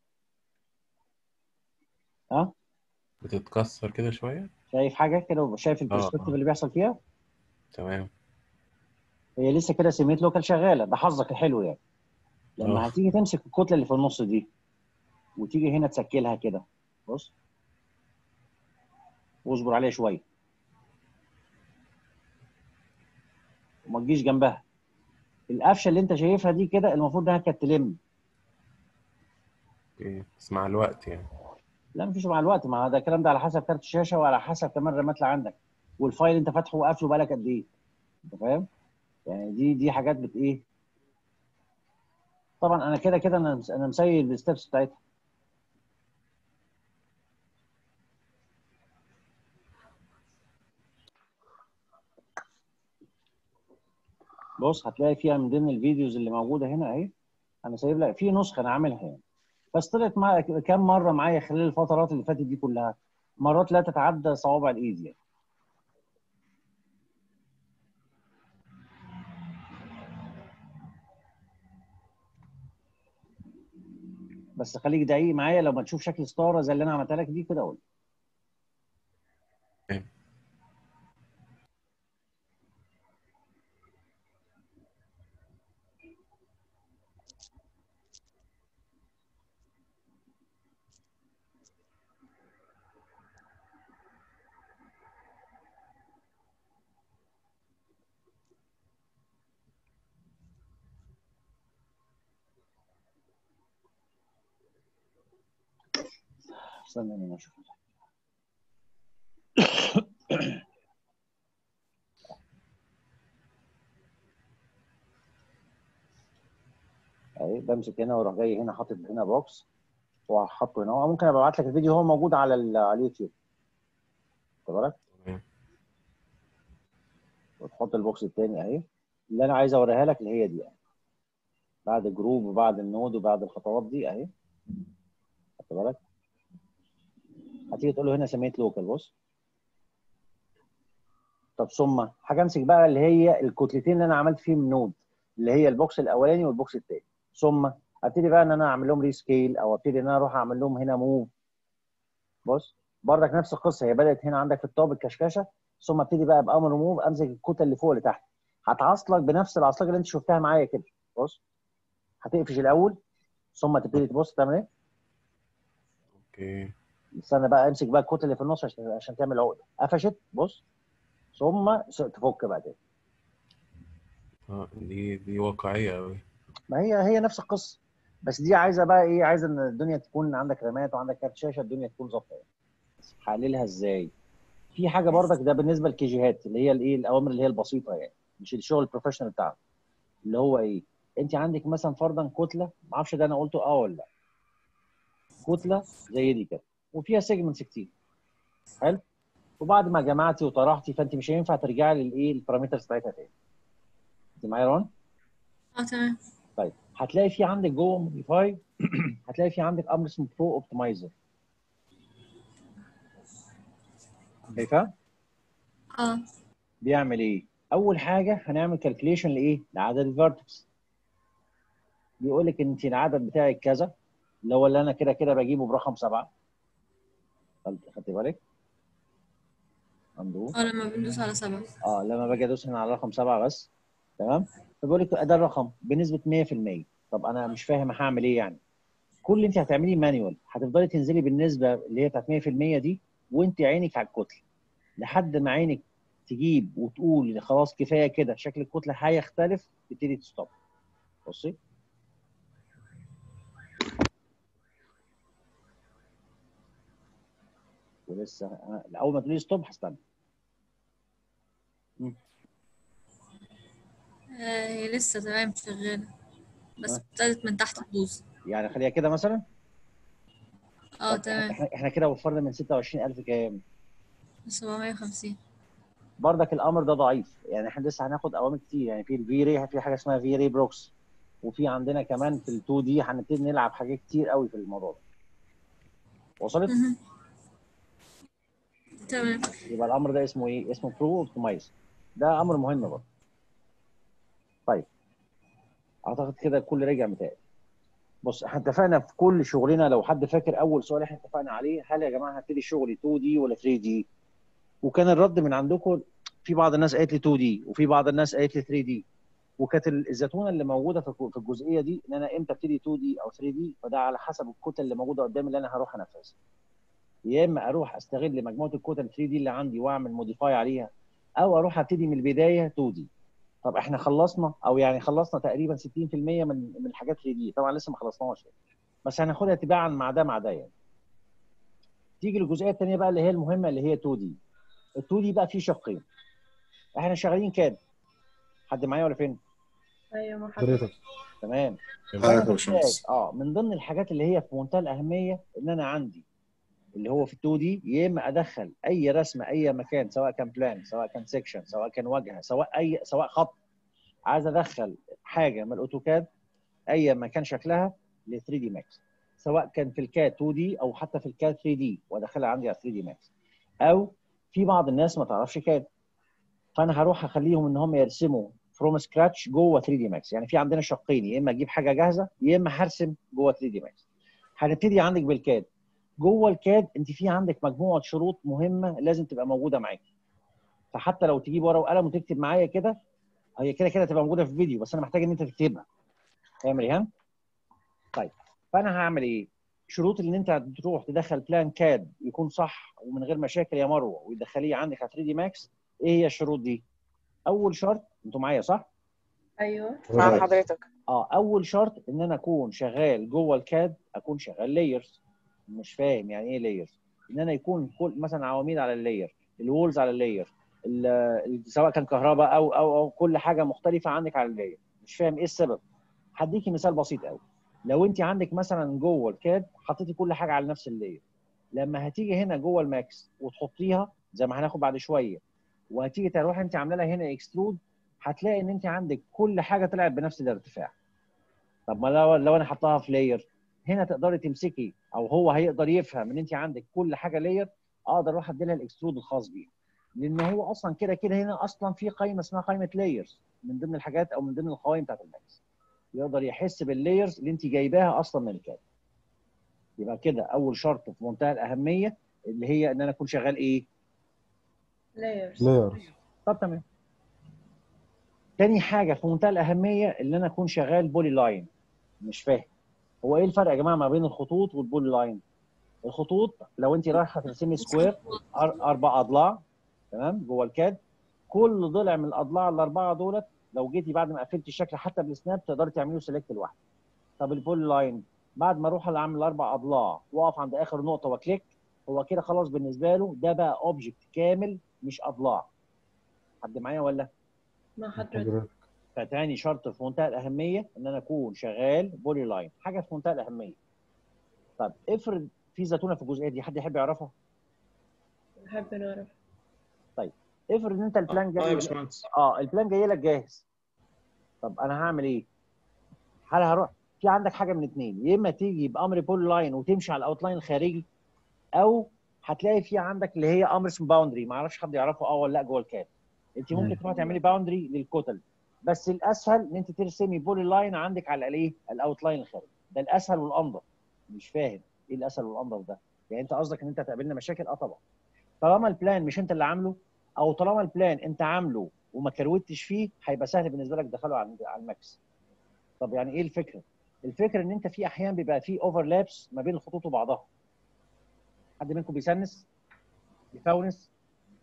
ها بتتكسر كده شوية شايف حاجه كده شايف البرسبكتيف آه. اللي بيحصل فيها تمام هي لسه كده سميت لوكال شغاله ده حظك الحلو يعني لما آه. هتيجي تمسك الكتله اللي في النص دي وتيجي هنا تسكلها كده بص واصبر عليها شويه وما تجيش جنبها القفشه اللي انت شايفها دي كده المفروض انها كانت تلم اوكي بس مع الوقت يعني لا مفيش مع الوقت ما ده الكلام ده على حسب كارت الشاشه وعلى حسب كمان الرامات اللي عندك والفايل انت فاتحه وقافله بقالك قد ايه انت فاهم يعني دي دي حاجات بت ايه طبعا انا كده كده انا انا مسيل الستبس بتاعتها بص هتلاقي فيها من ضمن الفيديوز اللي موجوده هنا اهي انا سايب لك في نسخه انا عاملها يعني بس طلعت مع كام مره معايا خلال الفترات اللي فاتت دي كلها مرات لا تتعدى صوابع الايد يعني بس خليك دقيق معايا لو ما تشوف شكل ستاره زي اللي انا عملتها لك دي كده قول تمام. استنى انا اشوف اهي بمسك هنا واروح جاي هنا حاطط هنا بوكس وحاطه هنا ممكن ابقى ابعت لك الفيديو هو موجود على ال- على اليوتيوب خد بالك تمام وتحط البوكس التاني اهي اللي انا عايز اوريها لك اللي هي دي يعني. بعد الجروب وبعد النود وبعد الخطوات دي اهي خد بالك هتيجي تقول له هنا سميت لوكال بص طب ثم حاجه امسك بقى اللي هي الكتلتين اللي انا عملت فيهم نود اللي هي البوكس الاولاني والبوكس الثاني ثم ابتدي بقى ان انا اعمل لهم ريسكيل او ابتدي ان انا اروح اعمل لهم هنا موف بص بردك نفس القصه هي بدات هنا عندك في التوب الكشكشه ثم ابتدي بقى بامر موف امسك الكتله اللي فوق اللي تحت هتعصلك بنفس العصلجه اللي انت شفتها معايا كده بص هتقفش الاول ثم تبتدي تبص تعمل ايه اوكي استنى بقى امسك بقى الكتله اللي في النص عشان عشان تعمل عقده قفشت بص ثم س- تفك بقى تاني اه دي دي واقعية أوي ما هي هي نفس القصه بس دي عايزه بقى ايه عايزه ان الدنيا تكون عندك رامات وعندك كارت شاشه الدنيا تكون ظابطه يعني بس حللها ازاي في حاجه برضك ده بالنسبه للكيجيهات اللي هي الايه الاوامر اللي هي البسيطه يعني مش الشغل البروفيشنال بتاعك اللي هو ايه انت عندك مثلا فرضا كتله ما اعرفش ده انا قلته اه ولا لا كتله زي دي كده وفيها سيجمنتس كتير حلو وبعد ما جمعتي وطرحتي فانت مش هينفع ترجعي للايه البارامترز بتاعتها تاني انت معايا يا رون؟ اه تمام طيب هتلاقي في عندك جوه موديفاي هتلاقي في عندك امر اسمه برو اوبتمايزر شايفها؟ اه بيعمل ايه؟ اول حاجه هنعمل كالكوليشن لايه؟ لعدد الفيرتكس بيقول لك انت العدد بتاعك كذا اللي هو اللي انا كده كده بجيبه برقم سبعه خدت خدت بالك؟ عنده اه لما بندوس على سبعة اه لما باجي ادوس هنا على رقم سبعه بس تمام فبيقول لك ده الرقم بنسبه 100% طب انا مش فاهم هعمل ايه يعني كل اللي انت هتعمليه مانيوال هتفضلي تنزلي بالنسبه اللي هي بتاعت 100% دي وانت عينك على الكتله لحد ما عينك تجيب وتقول خلاص كفايه كده شكل الكتله هيختلف تبتدي تستوب بصي ولسه أنا- اول ما تقولي ستوب هستنى آه هي لسه تمام شغالة بس آه. ابتدت من تحت تبوظ يعني خليها كده مثلا اه طب تمام احنا احنا كده وفرنا من 26000 كام سبعمية وخمسين بردك الامر ده ضعيف يعني احنا لسه هناخد اوامر كتير يعني في الفي ري في حاجه اسمها في ري بروكس وفي عندنا كمان في ال 2 دي هنبتدي نلعب حاجات كتير قوي في الموضوع ده وصلت مهم. تمام يبقى الامر ده اسمه ايه اسمه برو اوبتمايز ده امر مهم برضه طيب اعتقد كده الكل رجع متهيألي بص احنا اتفقنا في كل شغلنا لو حد فاكر اول سؤال احنا اتفقنا عليه هل يا جماعه هبتدي شغلي 2 دي ولا 3 دي وكان الرد من عندكم في بعض الناس قالت لي 2 دي وفي بعض الناس قالت لي 3 دي وكانت الزتونه اللي موجوده في في الجزئيه دي ان انا امتى ابتدي 2 دي او 3 دي فده على حسب الكتل اللي موجوده قدامي اللي انا هروح انفذها يا اما اروح استغل مجموعه الكتل 3 دي اللي عندي واعمل موديفاي عليها او اروح ابتدي من البدايه 2 دي طب احنا خلصنا او يعني خلصنا تقريبا 60% من من الحاجات 3 دي طبعا لسه ما خلصناش بس هناخدها تباعا مع ده مع ده يعني تيجي للجزئيه الثانيه بقى اللي هي المهمه اللي هي 2 دي ال 2 دي بقى فيه شقين احنا شغالين كاد حد معايا ولا فين ايوه ما حضرتك تمام معاك فأنا يا محتاج- باشمهندس اه من ضمن الحاجات اللي هي في منتهى الاهميه ان انا عندي اللي هو في 2 دي يا اما ادخل اي رسمه اي مكان سواء كان بلان سواء كان سيكشن سواء كان واجهه سواء اي سواء خط عايز ادخل حاجه من الاوتوكاد اي ما كان شكلها ل 3 دي ماكس سواء كان في الكاد 2 دي او حتى في الكاد 3 دي وادخلها عندي على 3 دي ماكس او في بعض الناس ما تعرفش كاد فانا هروح اخليهم ان هم يرسموا فروم سكراتش جوه 3 دي ماكس يعني في عندنا شقين يا اما اجيب حاجه جاهزه يا اما هرسم جوه 3 دي ماكس هنبتدي عندك بالكاد جوه الكاد انت في عندك مجموعه شروط مهمه لازم تبقى موجوده معاك فحتى لو تجيب ورقه وقلم وتكتب معايا كده هي كده كده تبقى موجوده في الفيديو بس انا محتاج ان انت تكتبها فاهم يا ريهام؟ طيب فانا هعمل ايه؟ شروط ان انت تروح تدخل بلان كاد يكون صح ومن غير مشاكل يا مروه ويدخليه عندك على 3 دي ماكس ايه هي الشروط دي؟ اول شرط انتوا معايا صح؟ ايوه مع حضرتك اه اول شرط ان انا اكون شغال جوه الكاد اكون شغال لايرز مش فاهم يعني ايه لايرز ان انا يكون كل مثلا عواميد على اللاير الوولز على اللاير ال- ال- سواء كان كهرباء او او او كل حاجه مختلفه عندك على اللاير مش فاهم ايه السبب هديكي مثال بسيط قوي لو انت عندك مثلا جوه الكاد حطيتي كل حاجه على نفس اللاير لما هتيجي هنا جوه الماكس وتحطيها زي ما هناخد بعد شويه وهتيجي تروح انت عامله لها هنا اكسترود هتلاقي ان انت عندك كل حاجه طلعت بنفس الارتفاع طب ما لو لو انا حطها في لاير هنا تقدري تمسكي او هو هيقدر يفهم ان انت عندك كل حاجه لاير اقدر اروح ادي لها الاكسترود الخاص بيها لان هو اصلا كده كده هنا اصلا في قائمه اسمها قائمه لايرز من ضمن الحاجات او من ضمن القوائم بتاعت الماكس يقدر يحس باللايرز اللي انت جايباها اصلا من الكاد يبقى كده اول شرط في منتهى الاهميه اللي هي ان انا اكون شغال ايه layers لايرز طب تمام تاني حاجه في منتهى الاهميه ان انا اكون شغال بولي لاين مش فاهم هو ايه الفرق يا جماعه ما بين الخطوط والبولي لاين الخطوط لو انت رايحه ترسمي سكوير أر- اربع اضلاع تمام جوه الكاد كل ضلع من الاضلاع الاربعه دولت لو جيتي بعد ما قفلتي الشكل حتى بالسناب تقدري تعملي سيلكت لوحده طب البولي لاين بعد ما اروح اعمل اربع اضلاع واقف عند اخر نقطه واكليك هو كده خلاص بالنسبه له ده بقى اوبجكت كامل مش اضلاع حد معايا ولا مع حضرتك حضرتك فتاني شرط في منتهى الاهميه ان انا اكون شغال بولي لاين حاجه في منتهى الاهميه طب افرض في زتونه في الجزئيه دي حد يحب يعرفها نحب نعرف افرض ان انت البلان اه يا جاي باشمهندس اه البلان جاي لك جاهز طب انا هعمل ايه هل هروح في عندك حاجه من اتنين يا اما تيجي بامر بول لاين وتمشي على الاوتلاين الخارجي او هتلاقي في عندك اللي هي امر اسمه باوندري ما اعرفش حد يعرفه اه ولا لا جوه الكاد انت ممكن مم. تروح تعملي باوندري للكتل بس الاسهل ان انت ترسمي بولي لاين عندك على الايه الاوت لاين الخارجي ده الاسهل والانضف مش فاهم ايه الاسهل والانضف ده يعني انت قصدك ان انت هتقابلنا مشاكل اه طبعا طالما البلان مش انت اللي عامله او طالما البلان انت عامله وما كروتش فيه هيبقى سهل بالنسبه لك تدخله على على الماكس طب يعني ايه الفكره الفكره ان انت في احيان بيبقى في اوفرلابس ما بين الخطوط وبعضها حد منكم بيسنس بيفونس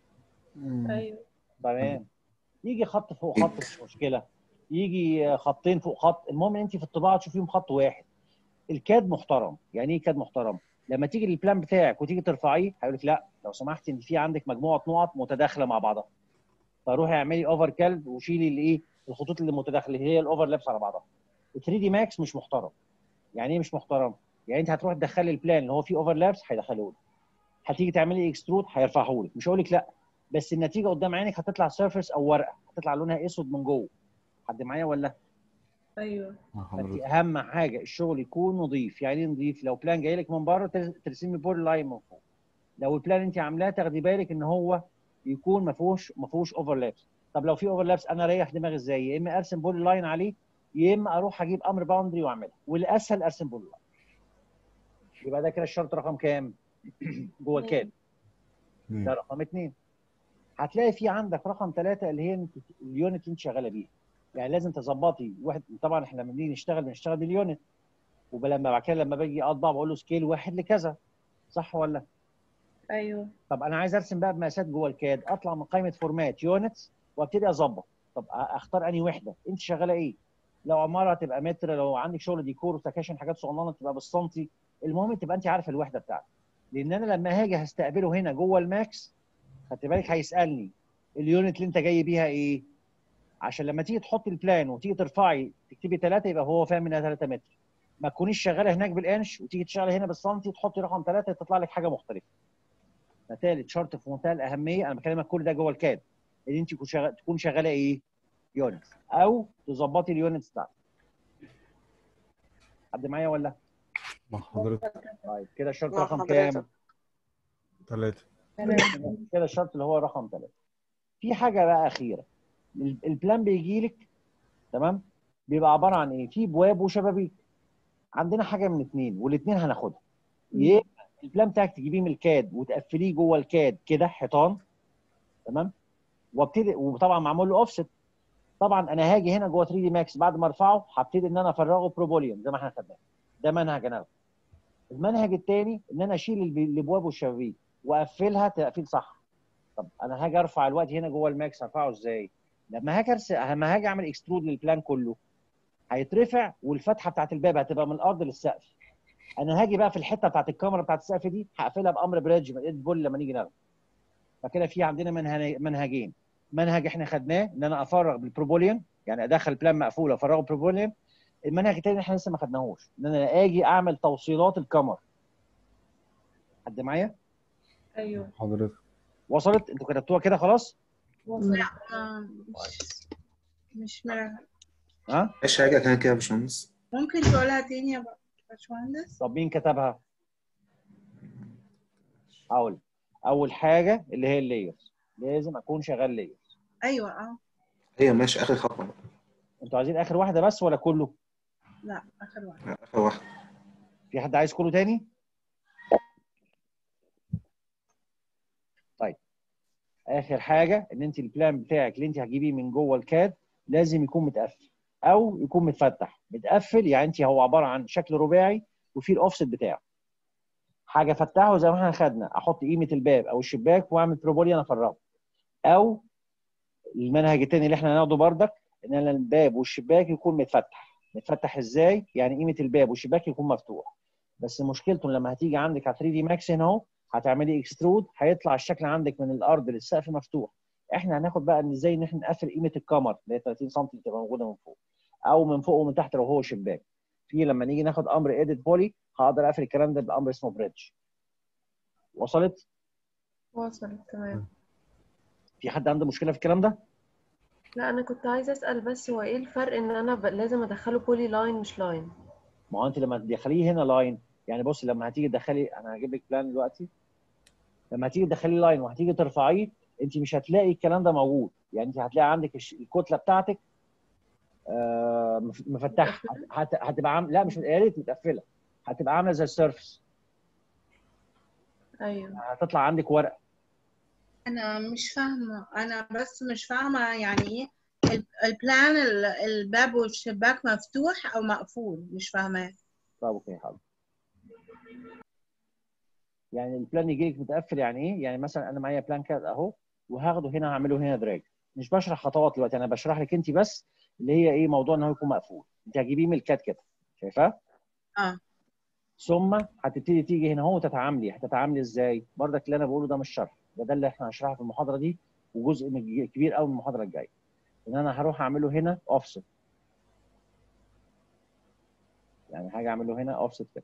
ايوه تمام يجي خط فوق خط مش مشكله يجي خطين فوق خط المهم ان انت في الطباعه تشوفيهم خط واحد الكاد محترم يعني ايه كاد محترم لما تيجي للبلان بتاعك وتيجي ترفعيه هيقول لك لا لو سمحت ان في عندك مجموعه نقط متداخله مع بعضها فروحي اعملي اوفر كالب وشيلي الايه الخطوط اللي متداخله هي الاوفرلابس على بعضها ال 3 دي ماكس مش محترم يعني ايه مش محترم يعني انت هتروح تدخلي البلان اللي هو فيه اوفرلابس هيدخله لك هتيجي تعملي اكسترود هيرفعه لك مش هقول لك لا بس النتيجه قدام عينك هتطلع سيرفيس او ورقه هتطلع لونها اسود من جوه حد معايا ولا ايوه فانت اهم حاجه الشغل يكون نظيف يعني ايه نظيف لو بلان جاي لك من بره تر- ترسمي بول لاين من فوق لو البلان انت عاملاه تاخدي بالك ان هو يكون ما فيهوش ما فيهوش اوفرلابس طب لو في اوفرلابس انا اريح دماغي ازاي يا اما ارسم بول لاين عليه يا اما اروح اجيب امر باوندري واعملها والاسهل ارسم بول لاين يبقى ده كده الشرط رقم كام جوه الكاد ده رقم اثنين هتلاقي في عندك رقم ثلاثة اللي هي انت- اليونت اللي انت شغاله بيها يعني لازم تظبطي واحد طبعا احنا لما بنيجي نشتغل بنشتغل باليونت ولما بعد كده لما باجي اطبع بقول له سكيل واحد لكذا صح ولا؟ ايوه طب انا عايز ارسم بقى بمقاسات جوه الكاد اطلع من قائمه فورمات يونتس وابتدي اظبط طب أ- اختار انهي وحده انت شغاله ايه لو عماره تبقى متر لو عندك شغل ديكور وسكاشن حاجات صغننه تبقى بالسنتي المهم تبقى انت عارفه الوحده بتاعتك لان انا لما هاجي هستقبله هنا جوه الماكس خدت بالك هيسالني اليونت اللي انت جاي بيها ايه عشان لما تيجي تحطي البلان وتيجي ترفعي تكتبي ثلاثه يبقى هو فاهم انها 3 متر ما تكونيش شغاله هناك بالانش وتيجي تشتغلي هنا بالسنتي تحطي رقم ثلاثه تطلع لك حاجه مختلفه ثالث شرط في منتهى الاهميه انا بكلمك كل ده جوه الكاد ان انت تكون شغال تكون شغاله ايه؟ يونت او تظبطي اليونتس بتاعتك حد معايا ولا؟ مع حضرتك طيب كده الشرط مع رقم حضرتك. كام؟ ثلاثة كده الشرط اللي هو رقم ثلاثة في حاجه بقى اخيره ال- البلان بيجي لك تمام بيبقى عباره عن ايه؟ في بواب وشبابيك عندنا حاجه من اثنين والاثنين هناخدها يا اما البلان بتاعك تجيبيه من الكاد وتقفليه جوه الكاد كده حيطان تمام وابتدي وطبعا معمول له اوفست طبعا انا هاجي هنا جوه 3 دي ماكس بعد ما ارفعه هبتدي ان انا افرغه بروبوليوم زي ما احنا خدناه ده منهج انا المنهج الثاني ان انا اشيل الب- الابواب والشبابيك واقفلها تقفيل صح طب انا هاجي ارفع الوقت هنا جوه الماكس هرفعه ازاي لما هاجي أرس... لما هاجي اعمل اكسترود للبلان كله هيترفع والفتحه بتاعت الباب هتبقى من الارض للسقف انا هاجي بقى في الحته بتاعت الكاميرا بتاعت السقف دي هقفلها بامر بريدج من ايد بول لما نيجي ناخده فكده في عندنا منهج منهجين منهج احنا خدناه ان انا افرغ بالبروبوليوم يعني ادخل بلان مقفول افرغه بروبوليوم المنهج التاني احنا لسه ما خدناهوش ان انا اجي اعمل توصيلات الكاميرا حد معايا ايوه حضرتك وصلت انتوا كتبتوها كده خلاص وصل آه، مش مش مرة. ها ماشي حاجة كان كده يا باشمهندس ممكن تقولها تاني يا باشمهندس طب مين كتبها هقول اول حاجه اللي هي اللايرز لازم اكون شغال لايرز ايوه اه ايوه ماشي اخر خطوة انتوا عايزين اخر واحده بس ولا كله لا اخر واحد لا، اخر واحدة في حد عايز كله تاني طيب اخر حاجه ان انت البلان بتاعك اللي انت هتجيبيه من جوه الكاد لازم يكون متقفل او يكون متفتح متقفل يعني انت هو عباره عن شكل رباعي وفيه الاوفست بتاعه حاجه فتحه زي ما احنا خدنا احط قيمه الباب او الشباك واعمل بروبوليان افرغه او المنهج التاني اللي احنا هناخده بردك ان انا الباب والشباك يكون متفتح متفتح ازاي يعني قيمه الباب والشباك يكون مفتوح بس مشكلته لما هتيجي عندك على 3 دي ماكس هنا اهو هتعملي اكسترود هيطلع الشكل عندك من الارض للسقف مفتوح احنا هناخد بقى ان ازاي ان احنا نقفل قيمه الكاميرا اللي هي 30 سم اللي تبقى موجوده من فوق او من فوق ومن تحت لو هو شباك في لما نيجي ناخد امر ايديت بولي هقدر اقفل الكلام ده بامر اسمه بريدج وصلت وصل تمام في حد عنده مشكله في الكلام ده لا انا كنت عايزه اسال بس هو ايه الفرق ان انا ب... لازم ادخله بولي لاين مش لاين ما هو انت لما تدخليه هنا لاين يعني بص لما هتيجي تدخلي انا هجيب لك بلان دلوقتي لما هتيجي تدخلي لاين وهتيجي ترفعيه انت مش هتلاقي الكلام ده موجود يعني انت هتلاقي عندك الش- الكتله بتاعتك آه، مف- مفتحه هت- هتبقى عامله لا مش يا ريت متقفله هتبقى عامله زي السيرفس ايوه هتطلع عندك ورقه انا مش فاهمه انا بس مش فاهمه يعني ايه ال- البلان ال- الباب والشباك مفتوح او مقفول مش فاهماه طب اوكي حاضر يعني البلان يجي لك متقفل يعني ايه؟ يعني مثلا انا معايا بلان كاد اهو وهاخده هنا هعمله هنا دراج مش بشرح خطوات دلوقتي انا بشرح لك انت بس اللي هي ايه موضوع ان هو يكون مقفول انت هتجيبيه من الكاد كده شايفاه؟ اه ثم هتبتدي تيجي هنا اهو وتتعاملي هتتعاملي ازاي؟ بردك اللي انا بقوله ده مش شرح ده ده اللي احنا هنشرحه في المحاضره دي وجزء من الج- كبير قوي من المحاضره الجايه ان انا هروح اعمله هنا اوفست يعني هاجي اعمله هنا اوفست كده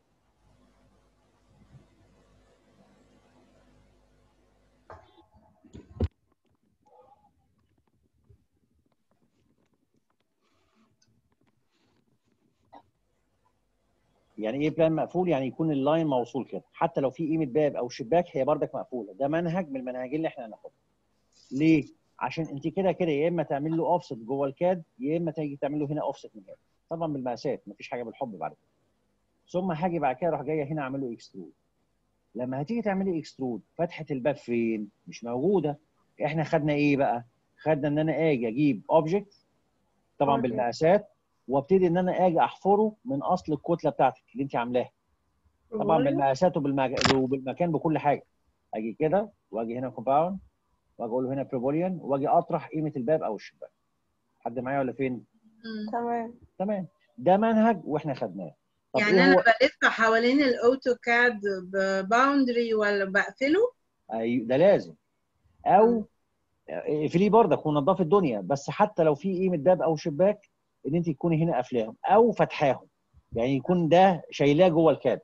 يعني ايه بلان مقفول يعني يكون اللاين موصول كده حتى لو في قيمه باب او شباك هي بردك مقفوله ده منهج من المناهجين اللي احنا هناخدها ليه عشان انت كده كده يا اما تعمل له اوفست جوه الكاد يا اما تيجي تعمل له هنا اوفست من هنا طبعا بالمقاسات مفيش حاجه بالحب بعد كده ثم هاجي بعد كده اروح جايه هنا اعمل له اكسترود لما هتيجي تعملي اكسترود فتحه الباب فين مش موجوده احنا خدنا ايه بقى خدنا ان انا اجي اجيب اوبجكت طبعا أوكي. بالمقاسات وابتدي ان انا اجي احفره من اصل الكتله بتاعتك اللي انت عاملاها طبعا فوليوم بالمقاسات وبالمج... وبالمكان بكل حاجه اجي كده واجي هنا كومباوند واجي اقول له هنا بريبوليان واجي اطرح قيمه الباب او الشباك حد معايا ولا فين مم. تمام تمام ده منهج واحنا خدناه طب يعني ايه انا هو بلف حوالين الاوتوكاد بباوندري ولا بقفله أيوة ده لازم او اقفليه برضك ونضف الدنيا بس حتى لو في قيمه باب او شباك ان انت تكوني هنا قافلاهم او فتحاهم يعني يكون ده شايلاه جوه الكاد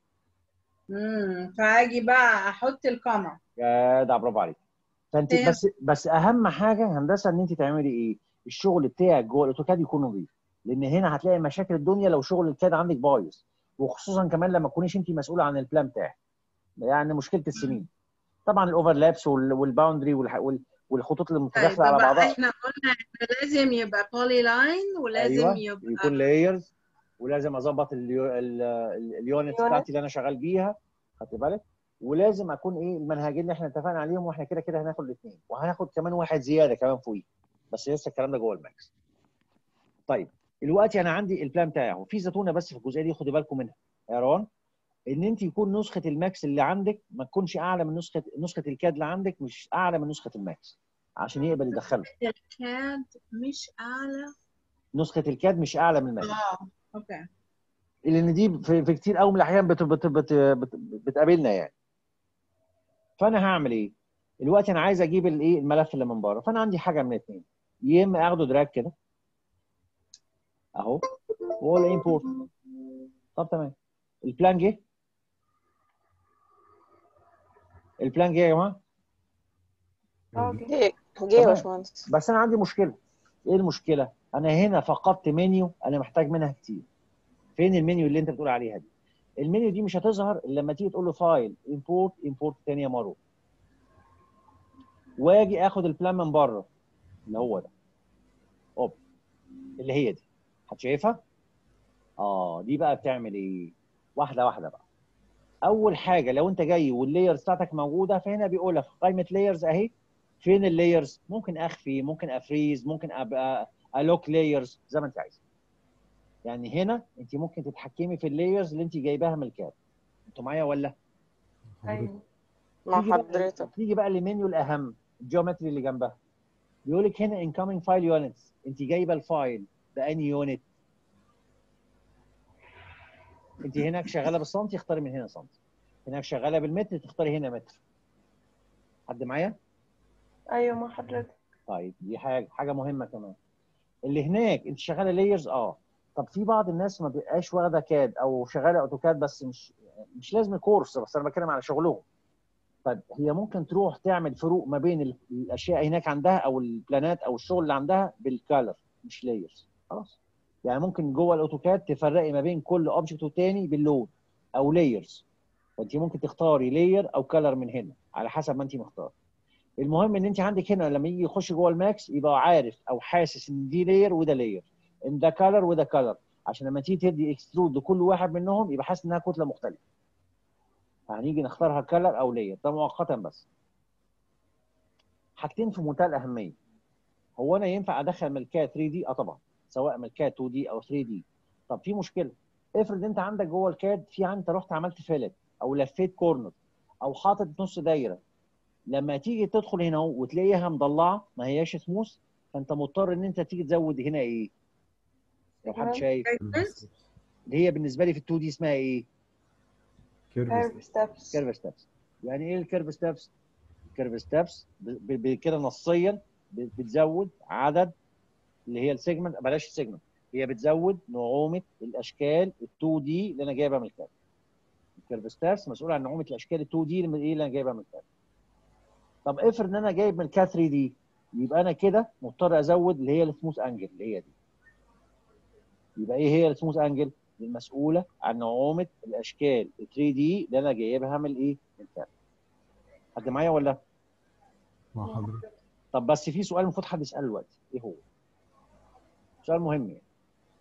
امم فاجي بقى احط القمر جدع برافو عليك فانت هي- بس بس اهم حاجه هندسه ان انت تعملي ايه الشغل بتاعك جوه الاوتوكاد يكون نظيف لان هنا هتلاقي مشاكل الدنيا لو شغل الكاد عندك بايظ وخصوصا كمان لما تكونيش انت مسؤوله عن البلان بتاعك يعني مشكله السمين طبعا الاوفرلابس وال- والباوندري والح- وال- والخطوط طيب المتداخله على طب بعضها احنا قلنا ان لازم يبقى بولي لاين ولازم ايوه يبقى يكون لايرز ولازم اظبط اليو- ال- ال- اليونت بتاعتي اللي انا شغال بيها خدت بالك ولازم اكون ايه المنهجين اللي احنا اتفقنا عليهم واحنا كده كده هناخد الاثنين وهناخد كمان واحد زياده كمان فوقيه بس لسه الكلام ده جوه الماكس طيب دلوقتي انا عندي البلان بتاعي اهو في زتونه بس في الجزئيه دي خدوا بالكم منها يا روان ان انت يكون نسخه الماكس اللي عندك ما تكونش اعلى من نسخه نسخه الكاد اللي عندك مش اعلى من نسخه الماكس عشان يقبل يدخلها الكاد مش اعلى نسخه الكاد مش اعلى من الماكس اه اوكي لان دي في, في كتير قوي من الاحيان بت بت بت بت بتقابلنا يعني فانا هعمل ايه دلوقتي انا عايز اجيب الايه الملف اللي من بره فانا عندي حاجه من اثنين يا اما اخده دراج كده اهو واقول امبورت طب تمام البلان جه البلان جه يا جماعه جه جه يا تمام. باشمهندس بس انا عندي مشكله ايه المشكله انا هنا فقدت منيو انا محتاج منها كتير فين المنيو اللي انت بتقول عليها دي المنيو دي مش هتظهر الا لما تيجي تقول له فايل امبورت امبورت تاني يا مارو واجي اخد البلان من بره اللي هو ده اوب اللي هي دي هتشايفها اه دي بقى بتعمل ايه واحده واحده بقى اول حاجه لو انت جاي واللايرز بتاعتك موجوده فهنا بيقول لك قائمه لايرز اهي فين اللايرز ممكن اخفي ممكن افريز ممكن ابقى الوك لايرز زي ما انت عايز يعني هنا انت ممكن تتحكمي في اللايرز اللي انت جايباها من الكاد انتوا معايا ولا ايوه مع تيجي بقى حضرتك تيجي بقى للمنيو الاهم الجيومتري اللي جنبها بيقول لك هنا incoming file units انت جايبه الفايل باني يونت انت هناك شغاله بالسنتي اختاري من هنا سنتي هناك شغاله بالمتر تختاري هنا متر حد معايا ايوه مع حضرتك طيب دي حاجه حاجه مهمه كمان اللي هناك انت شغاله لايرز اه طب في بعض الناس ما بيبقاش واخده كاد او شغاله اوتوكاد بس مش مش لازم كورس بس انا بتكلم على شغلهم طيب هي ممكن تروح تعمل فروق ما بين ال- الاشياء هناك عندها او البلانات او الشغل اللي عندها بالكالر مش لايرز خلاص يعني ممكن جوه الاوتوكاد تفرقي ما بين كل اوبجكت والتاني باللون او لايرز فانت ممكن تختاري لاير او كالر من هنا على حسب ما انت مختار المهم ان انت عندك هنا لما يجي يخش جوه الماكس يبقى عارف او حاسس ان دي لاير وده لاير ان ده كلر وده كلر عشان لما تيجي تدي اكسترود لكل واحد منهم يبقى حاسس انها كتله مختلفه فهنيجي نختارها كلر او لير ده مؤقتا بس حاجتين في منتهى الاهميه هو انا ينفع ادخل ملكيه 3 دي اه طبعا سواء ملكيه 2 دي او 3 دي طب في مشكله افرض انت عندك جوه الكاد في انت رحت عملت فيلت او لفيت كورنر او حاطط نص دايره لما تيجي تدخل هنا اهو وتلاقيها مضلعه ما هياش سموث فانت مضطر ان انت تيجي تزود هنا ايه لو حد شايف اللي هي بالنسبه لي في ال 2 دي اسمها ايه كيرف ستابس كيرف ستابس يعني ايه الكيرف ستابس الكيرف ستابس كده نصيا ب- بتزود عدد اللي هي السيجمنت بلاش السيجمنت هي بتزود نعومه الاشكال ال 2 دي اللي انا جايبها من الكاد الكيرف ستابس مسؤول عن نعومه الاشكال ال 2 دي اللي ايه اللي انا جايبها من الكاد طب افرض ان انا جايب من الكاد 3 دي يبقى انا كده مضطر ازود اللي هي السموث انجل اللي هي دي يبقى ايه هي السموث انجل المسؤوله عن نعومه الاشكال ال 3 دي اللي انا جايبها من الايه من الكاد حد معايا ولا مع حضرتك طب بس في سؤال المفروض حد يساله دلوقتي ايه هو سؤال مهم يعني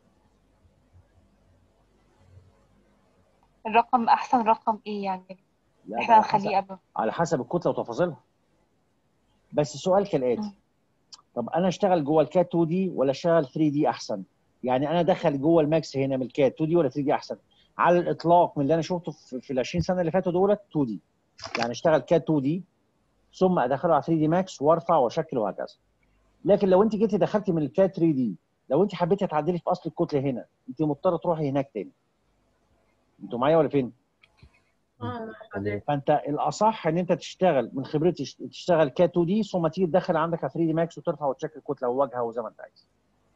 الرقم احسن رقم ايه يعني لا ده احنا على حسب هنخليه قبل على حسب الكتله وتفاصيلها بس السؤال كالاتي مم. طب انا اشتغل جوه الكات 2 دي ولا اشتغل 3 دي احسن يعني انا ادخل جوه الماكس هنا من الكات 2 دي ولا 3 دي احسن على الاطلاق من اللي انا شفته في في ال 20 سنه اللي فاتوا دولت 2 دي يعني اشتغل كات 2 دي ثم ادخله على 3 دي ماكس وارفع واشكل وهكذا لكن لو انت جيتي دخلتي من الكات 3 دي لو انت حبيتي تعدلي في اصل الكتله هنا انت مضطره تروحي هناك تاني انتوا معايا ولا فين؟ اه فانت الاصح ان انت تشتغل من خبرتي تشتغل كات 2 دي ثم تيجي تدخل عندك على 3 دي ماكس وترفع وتشكل كتله وواجهه وزي ما انت عايز.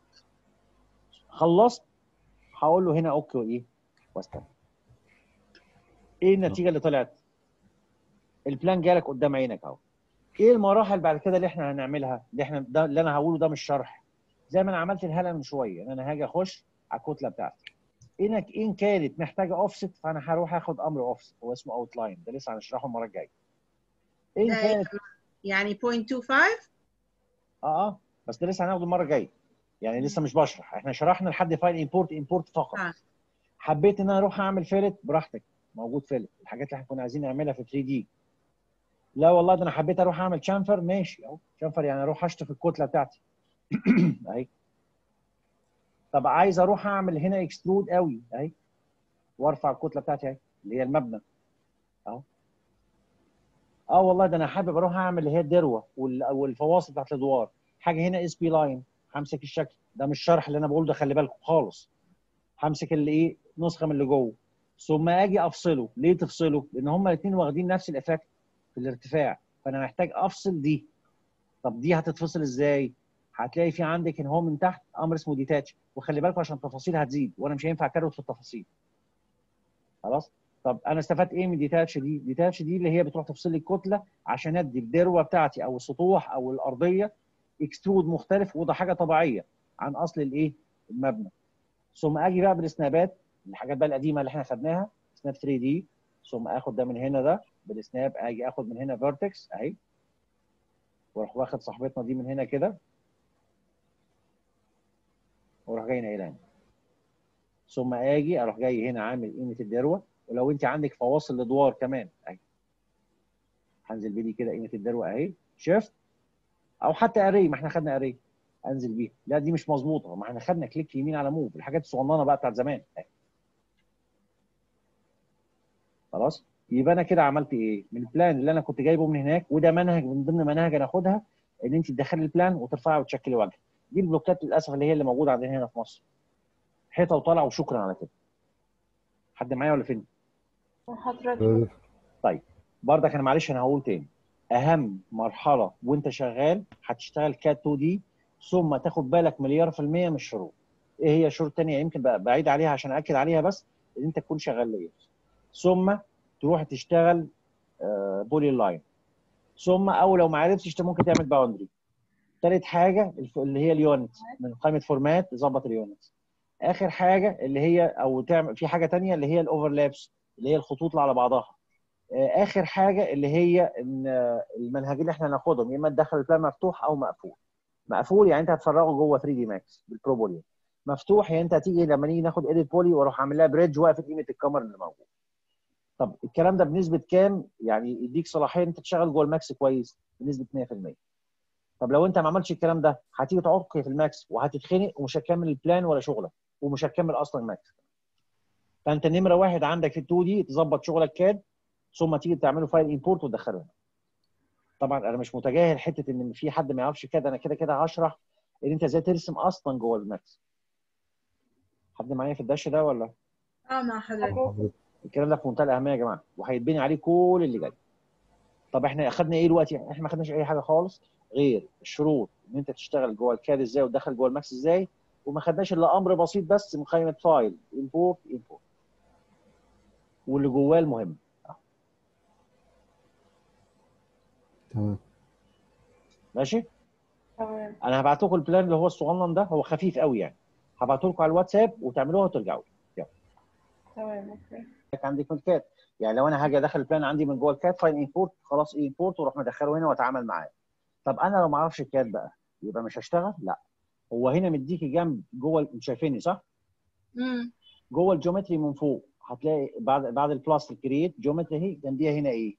خلصت هقول له هنا اوكي وايه؟ واستنى. ايه النتيجه اللي طلعت؟ البلان جالك قدام عينك اهو. ايه المراحل بعد كده اللي احنا هنعملها؟ اللي احنا ده اللي انا هقوله ده مش شرح. زي ما انا عملت الهاله من شويه ان انا هاجي اخش على الكتله بتاعتي. انك ان كانت محتاجه اوفست فانا هروح اخد امر اوفست هو اسمه اوت لاين ده لسه هنشرحه المره الجايه. ان ده كانت يعني 0.25 اه اه بس ده لسه هناخده المره الجايه يعني لسه مش بشرح احنا شرحنا لحد فايل امبورت امبورت فقط آه. حبيت ان انا اروح اعمل فيلت براحتك موجود فيلت الحاجات اللي احنا كنا عايزين نعملها في 3 دي لا والله ده انا حبيت اروح اعمل شامفر ماشي اهو شامفر يعني اروح اشطف الكتله بتاعتي اهي طب عايز اروح اعمل هنا اكسترود قوي اهي وارفع الكتله بتاعتي اهي اللي هي المبنى اهو اه والله ده انا حابب اروح اعمل اللي هي الدروه وال- والفواصل بتاعت الادوار حاجه هنا اس بي لاين همسك الشكل ده مش شرح اللي انا بقوله ده خلي بالكم خالص همسك اللي ايه نسخه من اللي جوه ثم اجي افصله ليه تفصله لان هما الاثنين واخدين نفس الافكت في الارتفاع فانا محتاج افصل دي طب دي هتتفصل ازاي هتلاقي في عندك ان هو من تحت امر اسمه ديتاتش وخلي بالكم عشان التفاصيل هتزيد وانا مش هينفع اكروت في التفاصيل خلاص طب انا استفدت ايه من ديتاتش دي ديتاتش دي اللي هي بتروح تفصل لي الكتله عشان ادي الذروه بتاعتي او السطوح او الارضيه اكسترود مختلف وده حاجه طبيعيه عن اصل الايه المبنى ثم اجي بقى بالسنابات الحاجات بقى القديمه اللي احنا خدناها سناب 3 دي ثم اخد ده من هنا ده بالسناب اجي اخد من هنا فيرتكس اهي واروح واخد صاحبتنا دي من هنا كده واروح جاي ناقلها هنا ثم اجي اروح جاي هنا عامل قيمه الذروه ولو انت عندك فواصل الادوار كمان اهي هنزل بيدي كده قيمه الذروه اهي شفت او حتى اري ما احنا خدنا اري انزل بيها لا دي مش مظبوطه ما احنا خدنا كليك يمين على موف الحاجات الصغننه بقى بتاعت زمان اهي خلاص يبقى انا كده عملت ايه من البلان اللي انا كنت جايبه من هناك وده منهج من ضمن مناهج انا اخدها ان انت تدخلي البلان وترفعي وتشكلي وجه دي البلوكات للاسف اللي هي اللي موجوده عندنا هنا في مصر حيطه وطالع وشكرا على كده حد معايا ولا فين حضرتك طيب برضك انا معلش انا هقول تاني اهم مرحله وانت شغال هتشتغل كات 2 دي ثم تاخد بالك مليار في المية من الشروط ايه هي الشروط التانية يمكن بقى بعيد عليها عشان اكد عليها بس ان انت تكون شغال ليا ثم تروح تشتغل آه، بولي لاين ثم او لو ما عرفتش انت ممكن تعمل باوندري ثالث حاجه الف- اللي هي اليونت من قائمه فورمات تظبط اليونت اخر حاجه اللي هي او تعمل في حاجه تانية اللي هي الاوفرلابس اللي هي الخطوط اللي على بعضها آه، اخر حاجه اللي هي ان آه، المنهجين اللي احنا هناخدهم يا اما تدخل البلان مفتوح او مقفول مقفول يعني انت هتفرغه جوه 3 دي ماكس بالبروبولين مفتوح يعني انت هتيجي لما نيجي ناخد ايديت بولي واروح اعمل لها بريدج واقفه قيمه الكاميرا اللي موجود طب الكلام ده بنسبه كام يعني يديك صلاحيه انت تشتغل جوه الماكس كويس بنسبه 100% طب لو انت ما عملتش الكلام ده هتيجي تعك في الماكس وهتتخنق ومش هتكمل البلان ولا شغلك ومش هتكمل اصلا ماكس فانت نمره واحد عندك في ال 2 دي تظبط شغلك كاد ثم تيجي تعمله فايل امبورت وتدخله هنا طبعا انا مش متجاهل حته ان في حد ما يعرفش كاد انا كده كده هشرح ان انت ازاي ترسم اصلا جوه الماكس حد معايا في الدش ده ولا اه مع حضرتك الكلام ده في منتهى الاهميه يا جماعه وهيتبني عليه كل اللي جاي طب احنا اخدنا ايه دلوقتي احنا ما خدناش اي حاجه خالص غير الشروط ان انت تشتغل جوه الكاد ازاي وتدخل جوه الماكس ازاي وما خدناش الا امر بسيط بس من قائمه فايل امبورت امبورت واللي جواه المهم تمام ماشي تمام انا هبعت لكم البلان اللي هو الصغنن ده هو خفيف قوي يعني هبعته لكم على الواتساب وتعملوها وترجعوا لي. تمام اوكي عندك من الكات يعني لو انا هاجي ادخل البلان عندي من جوه الكات فاين امبورت خلاص ايه امبورت واروح مدخله هنا واتعامل معاه طب انا لو ما اعرفش الكات بقى يبقى مش هشتغل لا هو هنا مديكي جنب جوه انتوا شايفيني صح امم جوه الجيومتري من فوق هتلاقي بعد بعد البلاس الكرييت جيومتري اهي جنبيها هنا ايه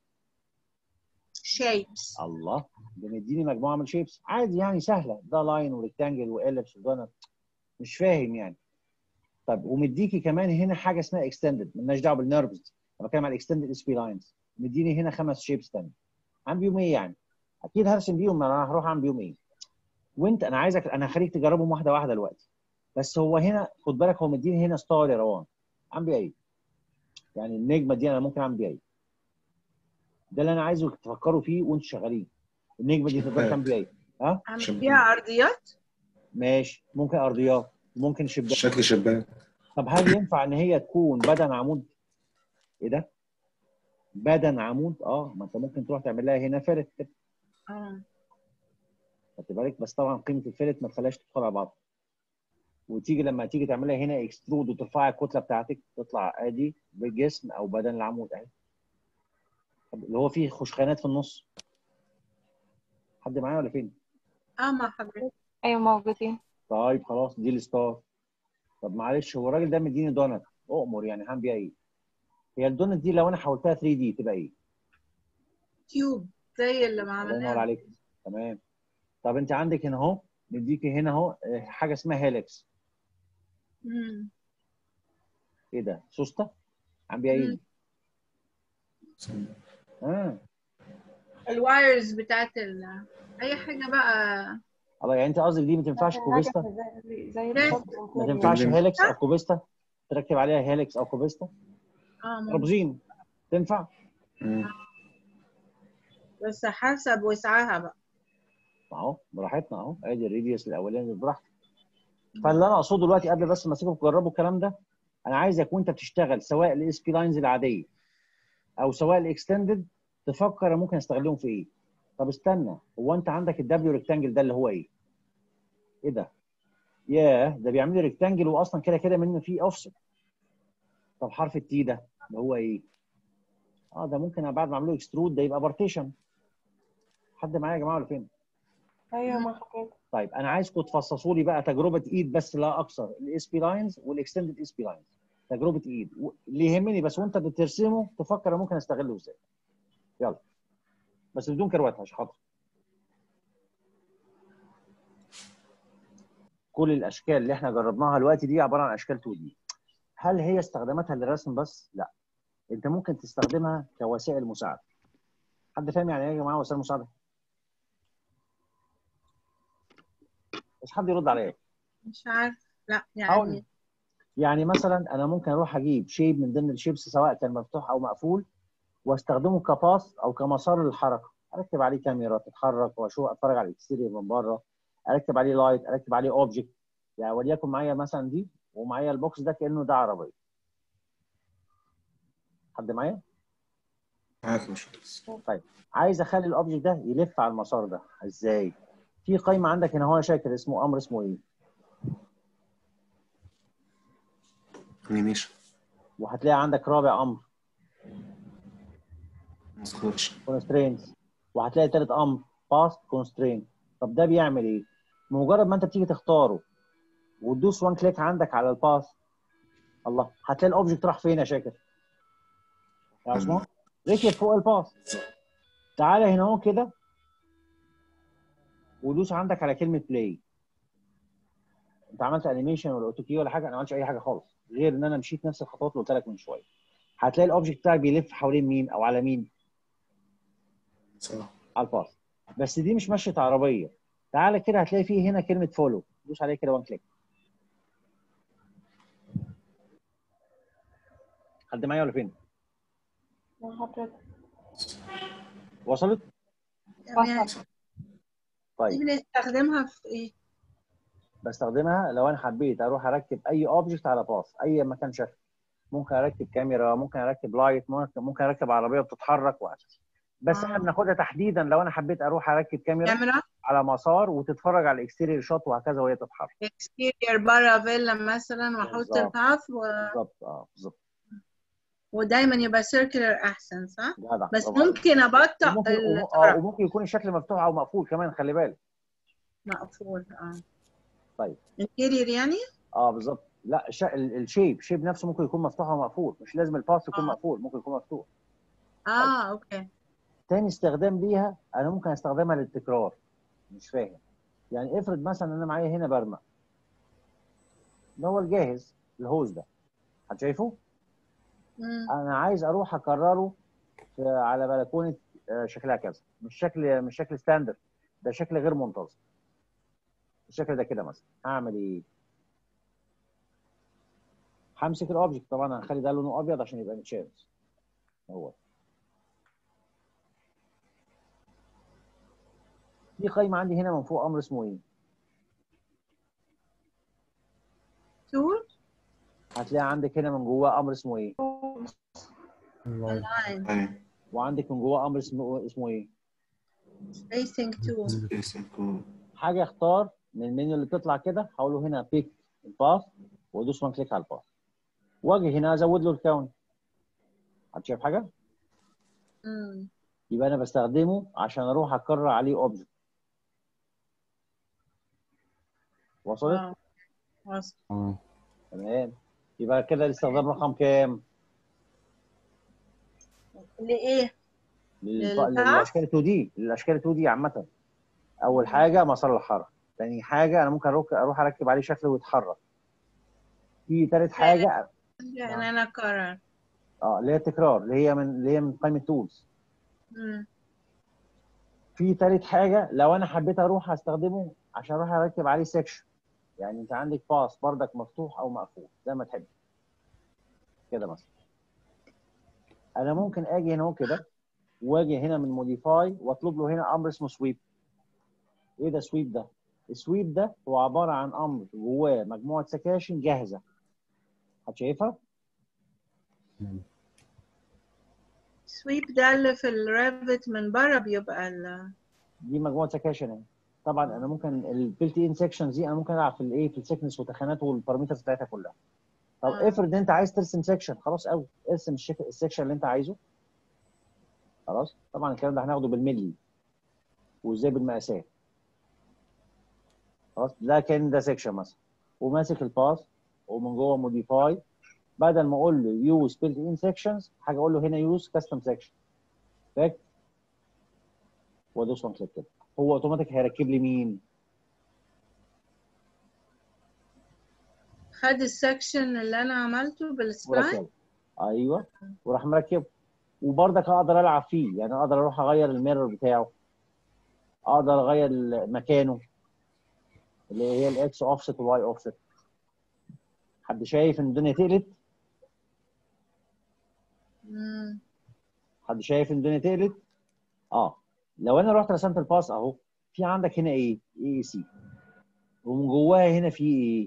شيبس الله ده مديني مجموعه من شيبس عادي يعني سهله ده لاين وريكتانجل واليبس ودونت مش فاهم يعني طب ومديكي كمان هنا حاجه اسمها اكستندد مالناش دعوه بالنيرفز انا بتكلم على الاكستندد اس بي لاينز مديني هنا خمس شيبس تاني عامل بيهم ايه يعني؟ اكيد هرسم بيهم ما انا هروح اعمل بيهم ايه؟ وانت انا عايزك انا هخليك تجربهم واحده واحده دلوقتي بس هو هنا خد بالك هو مديني هنا ستار يا روان عامل بيها ايه؟ يعني النجمه دي انا ممكن اعمل بيها ايه؟ ده اللي انا عايزه تفكروا فيه وانتوا شغالين النجمه دي تقدر تعمل بيها ايه؟ ها؟ اعمل شباك. فيها ارضيات ماشي ممكن ارضيات ممكن شباك شكل شباك طب هل ينفع ان هي تكون بدن عمود؟ ايه ده؟ بدن عمود اه ما انت ممكن تروح تعمل لها هنا فرت كده اه خدت بالك بس طبعا قيمه الفلت ما تخليهاش تدخل على بعض وتيجي لما تيجي تعملها هنا اكسترود وترفع الكتله بتاعتك تطلع ادي بالجسم او بدن العمود اهي طب اللي هو فيه خشخانات في النص حد معايا ولا فين؟ اه مع حضرتك ايوه موجودين طيب خلاص دي الستار طب معلش هو الراجل ده مديني دونت اؤمر يعني هعمل بيها ايه؟ هي الدونت دي لو انا حولتها 3 دي تبقى ايه؟ تيوب زي اللي ما الله ينور عملناه عليك تمام طب انت عندك هنا اهو مديكي هنا اهو اه، حاجه اسمها هيلكس امم ايه ده؟ سوسته؟ عم بيها ايه؟ مم. دي؟ اه الوايرز بتاعت ال... اي حاجه بقى الله يعني انت قصدك دي ما تنفعش كوبيستا؟ زي لا. ما تنفعش ممكن. هيلكس او كوبيستا؟ تركب عليها هيلكس او كوبيستا؟ اه ممكن. ترابزين تنفع؟ مم. بس حسب وسعها بقى اهو براحتنا اهو ادي الريديوس الاولاني براحتك فاللي انا اقصده دلوقتي قبل بس ما اسيبكم تجربوا الكلام ده انا عايزك وانت بتشتغل سواء الاس بي لاينز العاديه او سواء الاكستندد تفكر أنا ممكن استغلهم في ايه طب استنى هو انت عندك الدبليو ريكتانجل ده اللي هو ايه ايه ده ياه ده بيعمل لي ريكتانجل واصلا كده كده منه فيه اوفست طب حرف التي ده اللي هو ايه اه ده ممكن بعد ما اعمله اكسترود ده يبقى بارتيشن حد معايا يا جماعه ولا فين ايوه مع حضرتك طيب انا عايزكم تفصصوا لي بقى تجربه ايد بس لا اكثر الاس بي لاينز والاكستندد اس بي لاينز تجربه ايد و- اللي يهمني بس وانت بترسمه تفكر أنا ممكن استغله ازاي يلا بس بدون كروات عشان خاطر كل الاشكال اللي احنا جربناها دلوقتي دي عباره عن اشكال 2 دي هل هي استخداماتها للرسم بس لا انت ممكن تستخدمها كوسائل مساعده حد فاهم يعني ايه يا جماعه وسائل مساعده بس حد يرد عليا مش عارف لا حاول يعني يعني مثلا انا ممكن اروح اجيب شيب من ضمن الشيبس سواء كان مفتوح او مقفول واستخدمه كباص او كمسار للحركه اركب عليه كاميرا تتحرك واشوف اتفرج على الاكستيريور من بره اركب عليه لايت اركب عليه اوبجكت يعني وليكن معايا مثلا دي ومعايا البوكس ده كانه ده عربيه حد معايا معاك يا باشمهندس عايز اخلي الاوبجكت ده يلف على المسار ده ازاي في قائمه عندك هنا هو يا شاكر اسمه امر اسمه ايه انيميشن وهتلاقي عندك رابع امر سكوتش كونسترينز وهتلاقي تالت امر باست كونسترين طب ده بيعمل ايه؟ بمجرد ما انت بتيجي تختاره وتدوس وان كليك عندك على الباث الله هتلاقي الاوبجكت راح فين يا شاكر؟ يا عثمان ركب فوق الباث تعالى هنا اهو كده ودوس عندك على كلمه بلاي انت عملت انيميشن ولا اوتو كي ولا حاجه انا ما عملتش اي حاجه خالص غير ان انا مشيت نفس الخطوات اللي قلت لك من شويه هتلاقي الاوبجكت بتاعك بيلف حوالين مين او على مين صح على الباث بس دي مش مشية عربيه تعالى كده هتلاقي فيه هنا كلمه فولو دوس عليه كده وان كليك حد معايا ولا فين؟ مع حضرتك وصلت؟ تمام دي طيب بنستخدمها في ايه؟ بستخدمها لو انا حبيت اروح اركب اي اوبجكت على باص اي مكان شكل ممكن اركب كاميرا ممكن اركب لايت ممكن ممكن اركب عربيه بتتحرك وهكذا بس احنا آه. بناخدها تحديدا لو انا حبيت اروح اركب كاميرا كاميرا على مسار وتتفرج على الاكستيريور شوت وهكذا وهي تتحرك اكستيرير بره فيلا مثلا واحط بالظبط. الباث و... بالظبط اه بالظبط ودايما يبقى سيركلر احسن صح؟ جدع بس برافو عليك. ممكن ابطأ وممكن وم- اه الطرف وممكن يكون الشكل مفتوح او مقفول كمان خلي بالك مقفول اه طيب انتيرير يعني؟ اه بالظبط لا الش... ال- الشيب الشيب نفسه ممكن يكون مفتوح او مقفول مش لازم الباص يكون آه. مقفول ممكن يكون مفتوح اه اوكي تاني استخدام ليها انا ممكن استخدمها للتكرار مش فاهم يعني افرض مثلا انا معايا هنا برمق ده هو الجاهز الهوز ده حد شايفه مم. انا عايز اروح اكرره في على بلكونه آه، شكلها كذا مش شكل مش شكل ستاندرد ده شكل غير منتظم الشكل ده كده مثلا هعمل ايه همسك الاوبجكت طبعا هنخلي ده لونه ابيض عشان يبقى متشابه هو في قايمه عندي هنا من فوق امر اسمه ايه تول هتلاقي عندك هنا من جواه امر اسمه ايه اللاين لاين أيوة. وعندك من جواه امر اسمه اسمه ايه سبيسنج تول Spacing code. حاجه اختار من المنيو اللي بتطلع كده هقول له هنا بيك الباث وادوس وان كليك على الباث واجي هنا ازود له الكاونت هتشوف حاجه مم. يبقى انا بستخدمه عشان اروح اكرر عليه اوبجكت وصلت اه وصل. اه تمام يبقى كده الاستخدام رقم كام لايه؟ للب- للباث؟ للاشكال 2 دي للاشكال 2 دي عامه اول حاجه مسار الحركه تاني حاجه انا ممكن اروح اروح اركب عليه شكل ويتحرك في تالت حاجه ان انا اكرر اه اللي هي التكرار اللي هي من اللي هي من قائمه تولز مم. في تالت حاجه لو انا حبيت اروح استخدمه عشان اروح اركب عليه سكشن يعني انت عندك باص بردك مفتوح او مقفول زي ما تحب كده مثلا انا ممكن اجي هنا اهو كده واجي هنا من موديفاي واطلب له هنا امر اسمه سويب ايه ده سويب ده السويب ده هو عباره عن امر جواه مجموعه سكاشن جاهزه هتشايفها سويب ده اللي في الريفت من بره بيبقى ال دي مجموعه سكاشن اهي طبعا انا ممكن البيلت ان سكشنز دي انا ممكن العب في الايه في السكنس والتخانات والبارامترز بتاعتها كلها طب آه. افرض انت عايز ترسم سكشن خلاص قوي ارسم الشك- السكشن اللي انت عايزه خلاص طبعا الكلام ده هناخده بالملي وازاي بالمقاسات خلاص ده كان ده سكشن مثلا وماسك الباس ومن جوه موديفاي بدل ما اقول له يوز بيلت ان سكشنز حاجه اقول له هنا يوز كاستم سكشن فاك وادوس وان كليك كده هو اوتوماتيك هيركب لي مين؟ خد السكشن اللي انا عملته بالسبلاين مركب ايوه وراح مركبه وبرضك اقدر العب فيه يعني اقدر اروح اغير الميرور بتاعه اقدر اغير مكانه اللي هي الاكس اوفست والواي اوفست حد شايف ان الدنيا تقلت مم. حد شايف ان الدنيا تقلت اه لو انا رحت رسمت الباس اهو في عندك هنا ايه اي سي ومن جواها هنا في ايه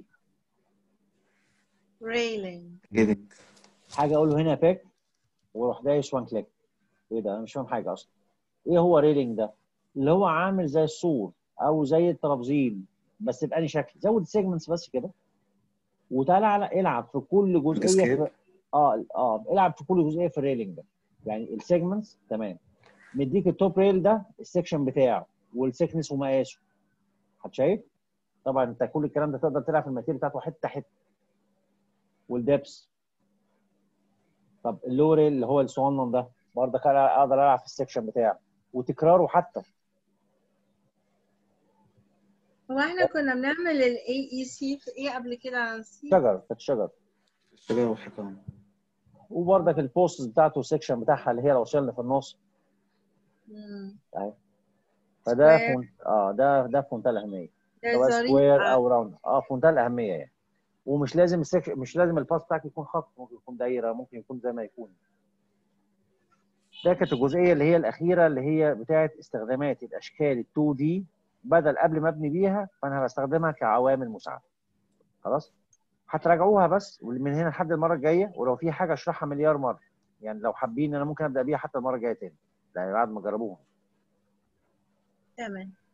ريلينج Heading. حاجه اقول له هنا باك واروح دايس وان كليك ايه ده انا مش فاهم حاجه اصلا ايه هو ريلينج ده اللي هو عامل زي السور او زي الترابزين بس بأني شكل زود سيجمنتس بس كده وتعالى على العب في كل جزئيه في اه اه العب في كل جزئيه في الريلينج ده يعني السيجمنتس تمام مديك التوب ريل ده السكشن بتاعه والسكنس ومقاسه حد شايف طبعا انت كل الكلام ده تقدر تلعب في الماتيريال بتاعته حته حته والدبس طب اللوري اللي هو الصغنن ده برضه كان اقدر العب في السكشن بتاعه وتكراره حتى هو احنا كنا بنعمل ال AEC في ايه قبل كده أنا نسيت شجر كانت شجر الشجرة والحيطان وبرضك البوستس بتاعته السكشن بتاعها اللي هي العصيان اللي في النص مم. فده Square. فون... اه ده ده في منتهى الاهميه ده سواء ظريف سكوير آه. او راوند اه في منتهى الاهميه يعني ومش لازم السك... مش لازم الباس بتاعك يكون خط ممكن يكون دايره ممكن يكون زي ما يكون ده كانت الجزئيه اللي هي الاخيره اللي هي بتاعه استخدامات الاشكال ال 2 دي بدل قبل ما ابني بيها فانا بستخدمها كعوامل مساعده خلاص هتراجعوها بس من هنا لحد المره الجايه ولو في حاجه اشرحها مليار مره يعني لو حابين انا ممكن ابدا بيها حتى المره الجايه تاني يعني بعد ما جربوها تمام